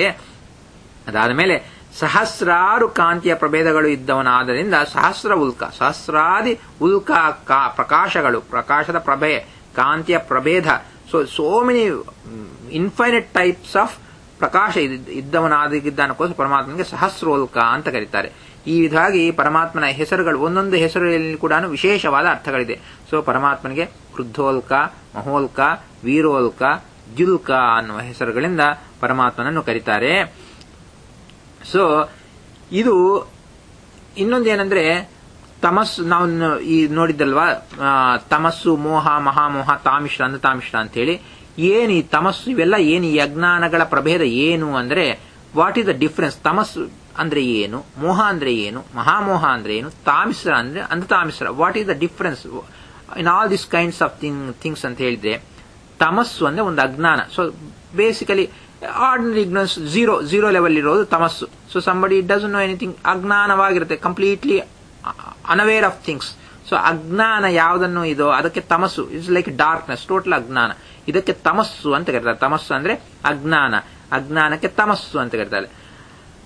ಅದಾದ ಮೇಲೆ ಸಹಸ್ರಾರು ಕಾಂತಿಯ ಪ್ರಭೇದಗಳು ಇದ್ದವನಾದ್ದರಿಂದ ಸಹಸ್ರ ಉಲ್ಕ ಸಹಸ್ರಾದಿ ಉಲ್ಕ ಕಾ- ಪ್ರಕಾಶಗಳು ಪ್ರಕಾಶದ ಪ್ರಭೆ ಕಾಂತಿಯ ಪ್ರಭೇದ so so many infinite types of ಪ್ರಕಾಶ ಇದ್ದ- ಇದ್ದವನಾಗಿದ್ದಾನಕ್ಕೋಸ್ಕರ ಪರಮಾತ್ಮನಿಗೆ ಸಹಸ್ರೋಲ್ಕ ಅಂತ ಕರೀತಾರೆ ಈ ವಿಧವಾಗಿ ಪರಮಾತ್ಮನ ಹೆಸರುಗಳು ಒಂದೊಂದು ಹೆಸರಲ್ಲಿ ಕೂಡ ವಿಶೇಷವಾದ ಅರ್ಥಗಳಿದೆ ಸೊ ಪರಮಾತ್ಮನಿಗೆ ಕ್ರುದ್ಧೋಲ್ಕ ಮಹೋಲ್ಕ ವೀರೋಲ್ಕ ದ್ಯುಲ್ಕ ಅನ್ನುವ ಹೆಸರುಗಳಿಂದ ಪರಮಾತ್ಮನನ್ನು ಕರೀತಾರೆ ಸೊ ಇದು ಇನ್ನೊಂದೇನೆಂದ್ರೆ ತಮಸ್ಸು ನಾವು ನ- ಈ ನೋಡಿದ್ದಲ್ವಾ ಆ, ತಮಸ್ಸು ಮೋಹ ಮಹಾಮೋಹ ತಾಮಿಶ್ರ ಅಂತ ತಾಮಿಶ್ರ ಅಂತ ಹೇಳಿ ಏನು ಈ ತಮಸ್ಸು ಇವೆಲ್ಲ ಏನು ಈ ಅಜ್ಞಾನಗಳ ಪ್ರಭೇದ ಏನು ಅಂದ್ರೆ ವಾಟ್ ಇಸ್ ದ ಡಿಫರೆನ್ಸ್ ತಮಸ್ಸು ಅಂದ್ರೆ ಏನು ಮೋಹ ಅಂದ್ರೆ ಏನು ಮಹಾಮೋಹ ಅಂದ್ರೆ ಏನು ತಾಮಿಶ್ರ ಅಂದ್ರೆ ಅಂತ ತಾಮಿಶ್ರ what is the difference in all this kinds of thing things ಅಂತ ಹೇಳಿದ್ರೆ ತಮಸ್ಸು ಅಂದ್ರೆ ಒಂದು ಅಜ್ಞಾನ so basically ordinary ignorance zero zero level ಇರೋದು ತಮಸ್ಸು so somebody does know anything ಅಜ್ಞಾನವಾಗಿರುತ್ತೆ completely unaware of things so ಅಜ್ಞಾನ ಯಾವುದನ್ನು ಇದೋ ಅದಕ್ಕೆ ತಮಸ್ಸು ಇಟ್ಸ್ ಲೈಕ್ ಡಾರ್ಕ್ನೆಸ್ ಟೋಟಲ್ ಅಜ್ಞಾನ ಇದಕ್ಕೆ ತಮಸ್ಸು ಅಂತ ಕರೀತಾರೆ ತಮಸ್ಸು ಅಂದ್ರೆ ಅಜ್ಞಾನ ಅಜ್ಞಾನಕ್ಕೆ ತಮಸ್ಸು ಅಂತ ಕರೀತಾರೆ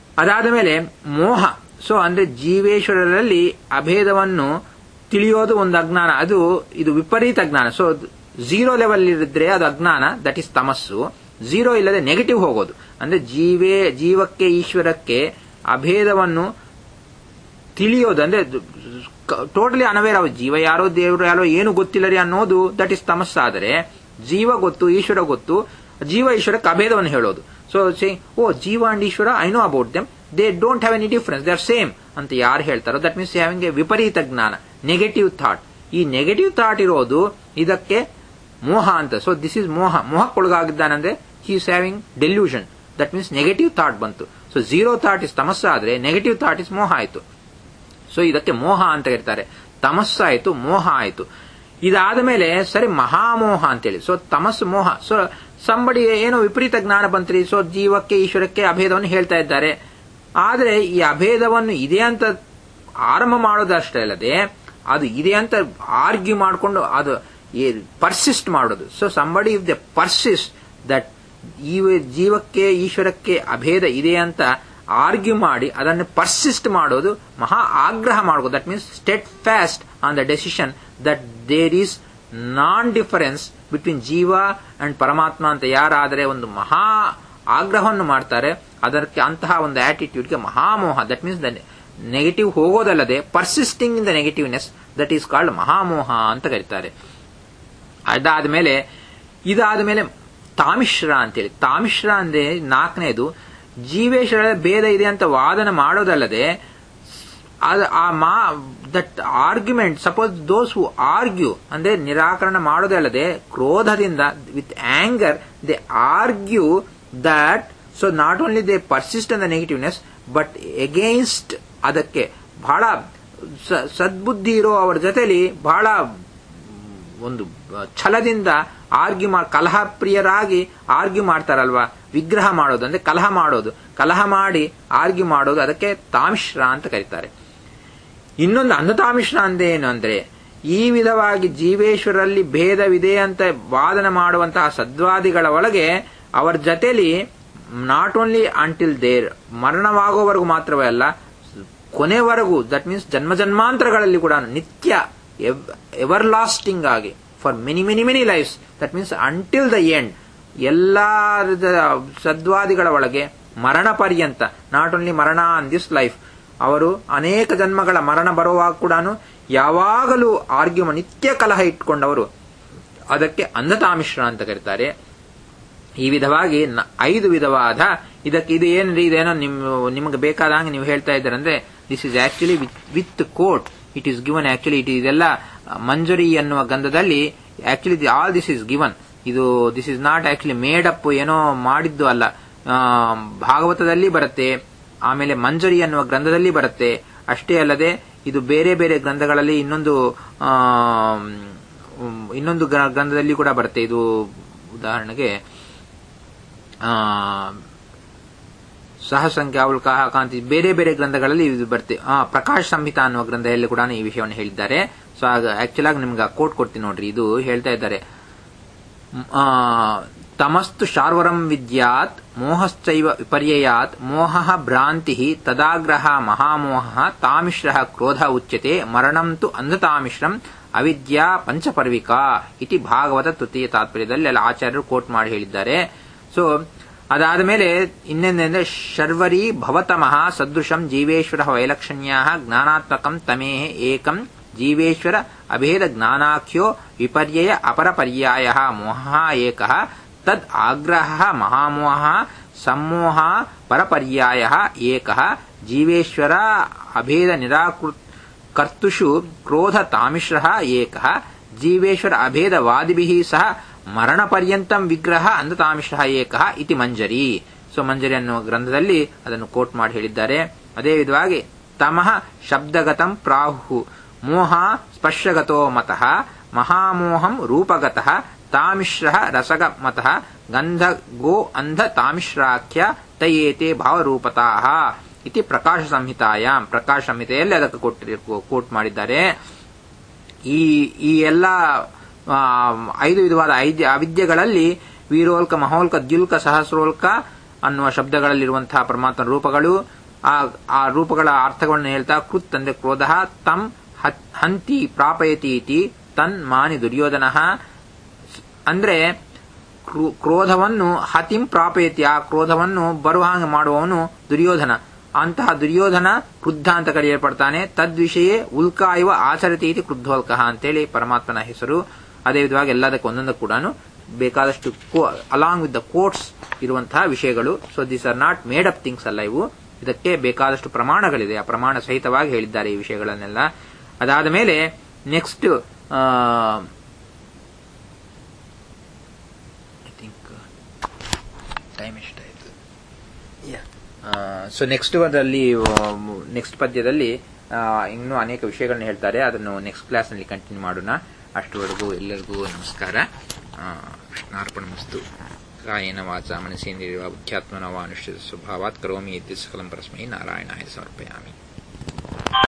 ಅದಾದ ಮೇಲೆ ಮೋಹ ಸೊ ಅಂದ್ರೆ ಜೀವೇಶ್ವರರಲ್ಲಿ ಅಭೇದವನ್ನು ತಿಳಿಯೋದು ಒಂದು ಅಜ್ಞಾನ ಅದು ಇದು ವಿಪರೀತ ಜ್ಞಾನ ಸೊ ಝೀರೋ ಲೆವೆಲ್ ಇರಿದ್ರೆ ಅದು ಅಜ್ಞಾನ ದಟ್ ಇಸ್ ತಮಸ್ಸು ಝೀರೋ ಇಲ್ಲದೆ ನೆಗೆಟಿವ್ ಹೋಗೋದು ಅಂದ್ರೆ ಜೀವೇ ಜೀವಕ್ಕೆ ಈಶ್ವರಕ್ಕೆ ಅಭೇದವನ್ನು ತಿಳಿಯೋದು ಅಂದ್ರೆ ಟೋಟಲಿ ಅನವೇರ್ ಅವ ಜೀವ ಯಾರೋ ದೇವರು ಯಾರೋ ಏನು ಗೊತ್ತಿಲ್ಲರಿ ಅನ್ನೋದು ದಟ್ ಇಸ್ ತಮಸ್ಸಾದರೆ ಜೀವ ಗೊತ್ತು ಈಶ್ವರ ಗೊತ್ತು ಜೀವ ಈಶ್ವರಕ್ಕೆ ಅಭೇದವನ್ನು ಹೇಳೋದು ಸೊ ಸೇ ಓ ಜೀವ ಅಂಡ್ ಈಶ್ವರ I know about them they don't have any difference they are same ಅಂತ ಯಾರು ಹೇಳ್ತಾರೋ ದಟ್ ಮೀನ್ಸ್ ಹ್ಯಾವಿಂಗ್ ಎ ವಿಪರೀತ ಜ್ಞಾನ ನೆಗೆಟಿವ್ ಥಾಟ್ ಈ ನೆಗೆಟಿವ್ ಥಾಟ್ ಇರೋದು ಇದಕ್ಕೆ ಮೋಹ ಅಂತ ಸೊ ದಿಸ್ ಇಸ್ ಮೋಹ ಮೋಹಕ್ಕೊಳಗಾಗಿದ್ದಾನಂದ್ರೆ he is having delusion that means negative thought ಬಂತು ಸೊ ಝೀರೋ ಥಾಟ್ ಇಸ್ ತಮಸ್ಸ ಆದ್ರೆ ನೆಗೆಟಿವ್ ಥಾಟ್ ಇಸ್ ಮೋಹ ಆಯಿತು ಸೊ ಇದಕ್ಕೆ ಮೋಹ ಅಂತ ಕರೀತಾರೆ ತಮಸ್ಸಾಯಿತು ಮೋಹ ಆಯಿತು ಇದಾದ ಮೇಲೆ ಸರಿ ಮಹಾಮೋಹ ಅಂತೇಳಿ ಸೊ ತಮಸ್ಸು ಮೋಹ ಸೊ ಸಂಬಡಿ ಏನೋ ವಿಪರೀತ ಜ್ಞಾನ ಬಂತ್ರಿ ಸೊ ಜೀವಕ್ಕೆ ಈಶ್ವರಕ್ಕೆ ಅಭೇದವನ್ನು ಹೇಳ್ತಾ ಇದ್ದಾರೆ ಆದರೆ ಈ ಅಭೇದವನ್ನು ಇದೆ ಅಂತ ಆರಂಭ ಮಾಡೋದಷ್ಟೇ ಅಲ್ಲದೆ ಅದು ಇದೆ ಅಂತ ಆರ್ಗ್ಯೂ ಮಾಡಿಕೊಂಡು ಅದು ಪರ್ಸಿಸ್ಟ್ ಮಾಡೋದು so somebody if the persist that ಈ ಜೀವಕ್ಕೆ ಈಶ್ವರಕ್ಕೆ ಅಭೇದ ಇದೆ ಅಂತ ಆರ್ಗ್ಯೂ ಮಾಡಿ ಅದನ್ನು ಪರ್ಸಿಸ್ಟ್ ಮಾಡೋದು ಮಹಾ ಆಗ್ರಹ ಮಾಡೋದು that means steadfast on the decision that there is no difference between ಜೀವ ಅಂಡ್ ಪರಮಾತ್ಮ ಅಂತ ಯಾರಾದರೆ ಒಂದು ಮಹಾ ಆಗ್ರಹವನ್ನು ಮಾಡ್ತಾರೆ ಅದಕ್ಕೆ ಅಂತಹ ಒಂದು ಆಟಿಟ್ಯೂಡ್ಗೆ ಮಹಾಮೋಹ ದಟ್ ಮೀನ್ಸ್ ದ ನೆಗೆಟಿವ್ ಹೋಗೋದಲ್ಲದೆ persisting in the negativeness that is called ಮಹಾಮೋಹ ಅಂತ ಕರೀತಾರೆ ಅದಾದ ಮೇಲೆ ಇದಾದ ಮೇಲೆ ತಾಮಿಶ್ರ ಅಂತೇಳಿ ತಾಮಿಶ್ರ ಅಂದ್ರೆ ನಾಲ್ಕನೇದು ಜೀವೇಶ್ವರ ಭೇದ ಇದೆ ಅಂತ ವಾದನ ಮಾಡೋದಲ್ಲದೆ ಆ ಮಾ that argument suppose those who argue ಅಂದ್ರೆ ನಿರಾಕರಣ ಮಾಡೋದಲ್ಲದೆ ಕ್ರೋಧದಿಂದ with anger they argue that so not only they persist in the negativeness but against ಅದಕ್ಕೆ ಬಹಳ ಸದ್ಬುದ್ಧಿ ಇರೋ ಅವರ ಜೊತೆಲಿ ಬಹಳ ಒಂದು ಛಲದಿಂದ ಆರ್ಗ್ಯೂ ಮಾ ಕಲಹ ಪ್ರಿಯರಾಗಿ ಆರ್ಗ್ಯೂ ಮಾಡ್ತಾರಲ್ವಾ ವಿಗ್ರಹ ಮಾಡೋದು ಅಂದ್ರೆ ಕಲಹ ಮಾಡೋದು ಕಲಹ ಮಾಡಿ ಆರ್ಗ್ಯೂ ಮಾಡೋದು ಅದಕ್ಕೆ ತಾಮಿಶ್ರ ಅಂತ ಕರೀತಾರೆ ಇನ್ನೊಂದು ಅನ್ನತಾಮಿಶ್ರ ಅಂದೆ ಏನು ಅಂದ್ರೆ ಈ ವಿಧವಾಗಿ ಜೀವೇಶ್ವರಲ್ಲಿ ಭೇದವಿದೆ ಅಂತ ವಾದನ ಮಾಡುವಂತಹ ಸದ್ವಾದಿಗಳ ಒಳಗೆ ಅವರ ಜೊತೆಲಿ ನಾಟ್ ಓನ್ಲಿ ಅಂಟಿಲ್ ದೇರ್ ಮರಣವಾಗೋವರೆಗೂ ಮಾತ್ರವೇ ಅಲ್ಲ ಕೊನೆವರೆಗೂ ದಟ್ ಮೀನ್ಸ್ ಜನ್ಮ ಜನ್ಮಾಂತರಗಳಲ್ಲಿ ಕೂಡ ನಿತ್ಯ ಎವರ್ ಲಾಸ್ಟಿಂಗ್ ಆಗಿ for many many many lives that means until the end ಎಲ್ಲಾ ಸದ್ವಾದಿಗಳ ಒಳಗೆ ಮರಣ ಪರ್ಯಂತ ನಾಟ್ ಓನ್ಲಿ ಮರಣ ಆನ್ ದಿಸ್ ಲೈಫ್ ಅವರು ಅನೇಕ ಜನ್ಮಗಳ ಮರಣ ಬರುವಾಗ ಕೂಡ ಯಾವಾಗಲೂ ಆರ್ಗ್ಯುಮ ನಿತ್ಯ ಕಲಹ ಇಟ್ಕೊಂಡವರು ಅದಕ್ಕೆ ಅಂಧತಾಮಿಶ್ರ ಅಂತ ಕರೀತಾರೆ ಈ ವಿಧವಾಗಿ ಐದು ವಿಧವಾದ ಇದಕ್ಕೆ ಇದು ಏನ್ರಿ ಇದೇನೋ ನಿಮ್ ನಿಮಗೆ ಬೇಕಾದಂಗೆ ನೀವು ಹೇಳ್ತಾ ಇದ್ದಾರೆ ಅಂದ್ರೆ this is actually with quote it is given actually it ಇದೆಲ್ಲ ಮಂಜರಿ ಎನ್ನುವ ಗಂಧದಲ್ಲಿ actually all this is given ಇದು this is not actually made up ಏನೋ ಮಾಡಿದ್ದು ಅಲ್ಲ ಭಾಗವತದಲ್ಲಿ ಬರುತ್ತೆ ಆಮೇಲೆ ಮಂಜರಿ ಎನ್ನುವ ಗ್ರಂಥದಲ್ಲಿ ಬರುತ್ತೆ ಅಷ್ಟೇ ಅಲ್ಲದೆ ಇದು ಬೇರೆ ಬೇರೆ ಗ್ರಂಥಗಳಲ್ಲಿ ಇನ್ನೊಂದು ಇನ್ನೊಂದು ಗ್ರಂಥದಲ್ಲಿ ಕೂಡ ಬರುತ್ತೆ ಇದು ಉದಾಹರಣೆಗೆ ಸಹಸಂಖ್ಯಾವುಲ್ ಕಾಹ ಕಾಂತಿ ಬೇರೆ ಬೇರೆ ಗ್ರಂಥಗಳಲ್ಲಿ ಇದು ಬರುತ್ತೆ ಪ್ರಕಾಶ್ ಸಂಹಿತ ಅನ್ನುವ ಗ್ರಂಥದಲ್ಲಿ ಕೂಡ ಈ ವಿಷಯವನ್ನು ಹೇಳಿದ್ದಾರೆ ಸೊ ಆಗ ಆಕ್ಚುಲ್ ಆಗಿ ನಿಮ್ಗೆ ಕೋಟ್ ಕೊಡ್ತೀನಿ ನೋಡ್ರಿ ಇದು ಹೇಳ್ತಾ ಇದ್ದಾರೆ ತಮಸ್ತು ಶಾರ್ವರಂ ವಿದ್ಯಾತ್ ಮೋಹಶ್ಚೈವ ವಿಪರ್ಯಯಾತ್ ಮೋಹ ಭ್ರಾಂತಿ ತದಾಗ್ರಹ ಮಹಾಮೋಹ ತಾಮಿಶ್ರ ಕ್ರೋಧ ಉಚ್ಯತೆ ಮರಣಂ ತು ಅಂಧತಾಮಿಶ್ರಂ ಅವಿದ್ಯಾ ಪಂಚಪರ್ವಿಕಾ ಇತಿ ಭಾಗವತ ತೃತೀಯ ತಾತ್ಪರ್ಯದಲ್ಲಿ ಅಲ್ಲಿ ಆಚಾರ್ಯರು ಕೋಟ್ ಮಾಡಿ ಹೇಳಿದ್ದಾರೆ ಸೊ ಅದಾದ ಮೇಲೆ ಇನ್ನೊಂದಂದ್ರೆ ಶರ್ವರಿ ಭವತಮಃ ಸದೃಶಂ ಜೀವೇಶ್ವರ ವೈಲಕ್ಷಣ್ಯ ಜ್ಞಾನಾತ್ಮಕಂ ತಮೇಹ ಏಕಂ ಜೀವೇಶ್ವರ ಅಭೇದ ಜ್ಞಾನಾಖ್ಯೋ ವಿಪರ್ಯಯ ಅಪರ ಪರ್ಯಾಯ ಮೋಹ ಏಕ ತದ್ ಆಗ್ರಹ ಮಹಾಮೋಹ ಸಮೋಹ ಪರಪರ್ಯಾಯ ಏಕ ಜೀವೇಶ್ವರ ಅಭೇದ ನಿರಾಕೃತ ಕರ್ತುಷು ಕ್ರೋಧ ತಾಮಿಶ್ರ ಏಕ ಜೀವೇಶ್ವರ ಅಭೇದ ವಾದಿಭಿ ಸಹ ಮರಣ ಪರ್ಯಂತಂ ವಿಗ್ರಹ ಅಂಧತಾಮಿಶ್ರ ಏಕ ಇತಿ ಮಂಜರಿ ಸೊ ಮಂಜರಿ ಅನ್ನುವ ಗ್ರಂಥದಲ್ಲಿ ಅದನ್ನು ಕೋಟ್ ಮಾಡಿ ಹೇಳಿದ್ದಾರೆ ಅದೇ ವಿಧವಾಗಿ ತಮಃ ಶಬ್ದಗತಂ ಪ್ರಾಹು ಮೋಹ ಸ್ಪರ್ಶಗತೋ ಮತಃ ಮಹಾಮೋಹಂ ರೂಪಗತಃ ತಾಮಿಶ್ರ ರಸಗ ಮತಃ ಗಂಧ ಗೋ ಅಂಧ ತಾಮಿಶ್ರಾಖ್ಯ ತಯೇತೆ ಭಾವರೂಪತಾ ಇತಿ ಪ್ರಕಾಶ ಸಂಹಿತಾಯಾಮ್ ಪ್ರಕಾಶ ಸಂಹಿತೆಯಲ್ಲಿ ಅದಕ್ಕೆ ಕೊಟ್ಟಿರಿ ಕೋಟ್ ಮಾಡಿದ್ದಾರೆ ಈ ಈ ಎಲ್ಲ ಐದು ವಿಧವಾದ ಐದ್ಯ ಅವಿದ್ಯೆಗಳಲ್ಲಿ ವೀರೋಲ್ಕ ಮಹೋಲ್ಕ ದ್ಯುಲ್ಕ ಸಹಸ್ರೋಲ್ಕ ಅನ್ನುವ ಶಬ್ದಗಳಲ್ಲಿರುವಂತಹ ಪರಮಾತ್ಮ ರೂಪಗಳು ಆ ಆ ರೂಪಗಳ ಅರ್ಥಗಳನ್ನು ಹೇಳ್ತಾ ಕೃತ್ ಅಂದ್ರೆ ಕ್ರೋಧ ತಂ ಹತ್- ಹಂತಿ ಪ್ರಾಪಯತಿ ಇತಿ ತನ್ ಮಾನಿ ದುರ್ಯೋಧನ ಅಂದ್ರೆ ಕ್ರೋ- ಕ್ರೋಧವನ್ನು ಹತಿಂ ಪ್ರಾಪಯತಿ ಆ ಕ್ರೋಧವನ್ನು ಬರುವ ಹಾಗೆ ಮಾಡುವವನು ದುರ್ಯೋಧನ ಅಂತಹ ದುರ್ಯೋಧನ ಕ್ರುದ್ಧ ಅಂತ ಕರೆಯಲ್ಪಡ್ತಾನೆ ತದ್ವಿಷಯೇ ಉಲ್ಕ ಇವ ಆಚರತಿ ಇತಿ ಕ್ರುದ್ಧೋಲ್ಕಃ ಅಂತೇಳಿ ಪರಮಾತ್ಮನ ಹೆಸರು ಅದೇ ವಿಧವಾಗಿ ಎಲ್ಲದಕ್ಕೆ ಒಂದೊಂದು ಕೂಡ ಬೇಕಾದಷ್ಟು ಅಲಾಂಗ್ ವಿತ್ ದ ಕೋಟ್ಸ್ ಇರುವಂತಹ ವಿಷಯಗಳು so this are not made up things ಅಲ್ಲ ಇವು ಇದಕ್ಕೆ ಬೇಕಾದಷ್ಟು ಪ್ರಮಾಣಗಳಿದೆ ಆ ಪ್ರಮಾಣ ಸಹಿತವಾಗಿ ಹೇಳಿದ್ದಾರೆ ಈ ವಿಷಯಗಳನ್ನೆಲ್ಲ ಅದಾದ ಮೇಲೆ ನೆಕ್ಸ್ಟ್ ಐ ಥಿಂಕ್ ಟೈಮ್ ಎಷ್ಟಾಯಿತು ಸೊ ನೆಕ್ಸ್ಟ್ ಅದರಲ್ಲಿ ನೆಕ್ಸ್ಟ್ ಪದ್ಯದಲ್ಲಿ ಆ, ಇನ್ನೂ ಅನೇಕ ವಿಷಯಗಳನ್ನ ಹೇಳ್ತಾರೆ ಅದನ್ನು ನೆಕ್ಸ್ಟ್ ಕ್ಲಾಸ್ನಲ್ಲಿ ಕಂಟಿನ್ಯೂ ಮಾಡೋಣ ಅಷ್ಟರವರೆಗೂ ಎಲ್ಲರಿಗೂ ನಮಸ್ಕಾರ ಆ, ಕೃಷ್ಣಾರ್ಪಣ ಮಸ್ತು ಕಾಯೇನ ವಾಚ ಮನಸ್ಸೇಂದ್ರಿಯ ಬುದ್ಧ್ಯಾತ್ಮನ ವಾ ಅನುಷ್ಠಿತ ಸ್ವಭಾವಾತ್ ಕರೋಮಿ ಇತ್ಯ ಸಕಲಂ ಪರಸ್ಮೈ ನಾರಾಯಣಾಯ ಸಮರ್ಪಯಾಮಿ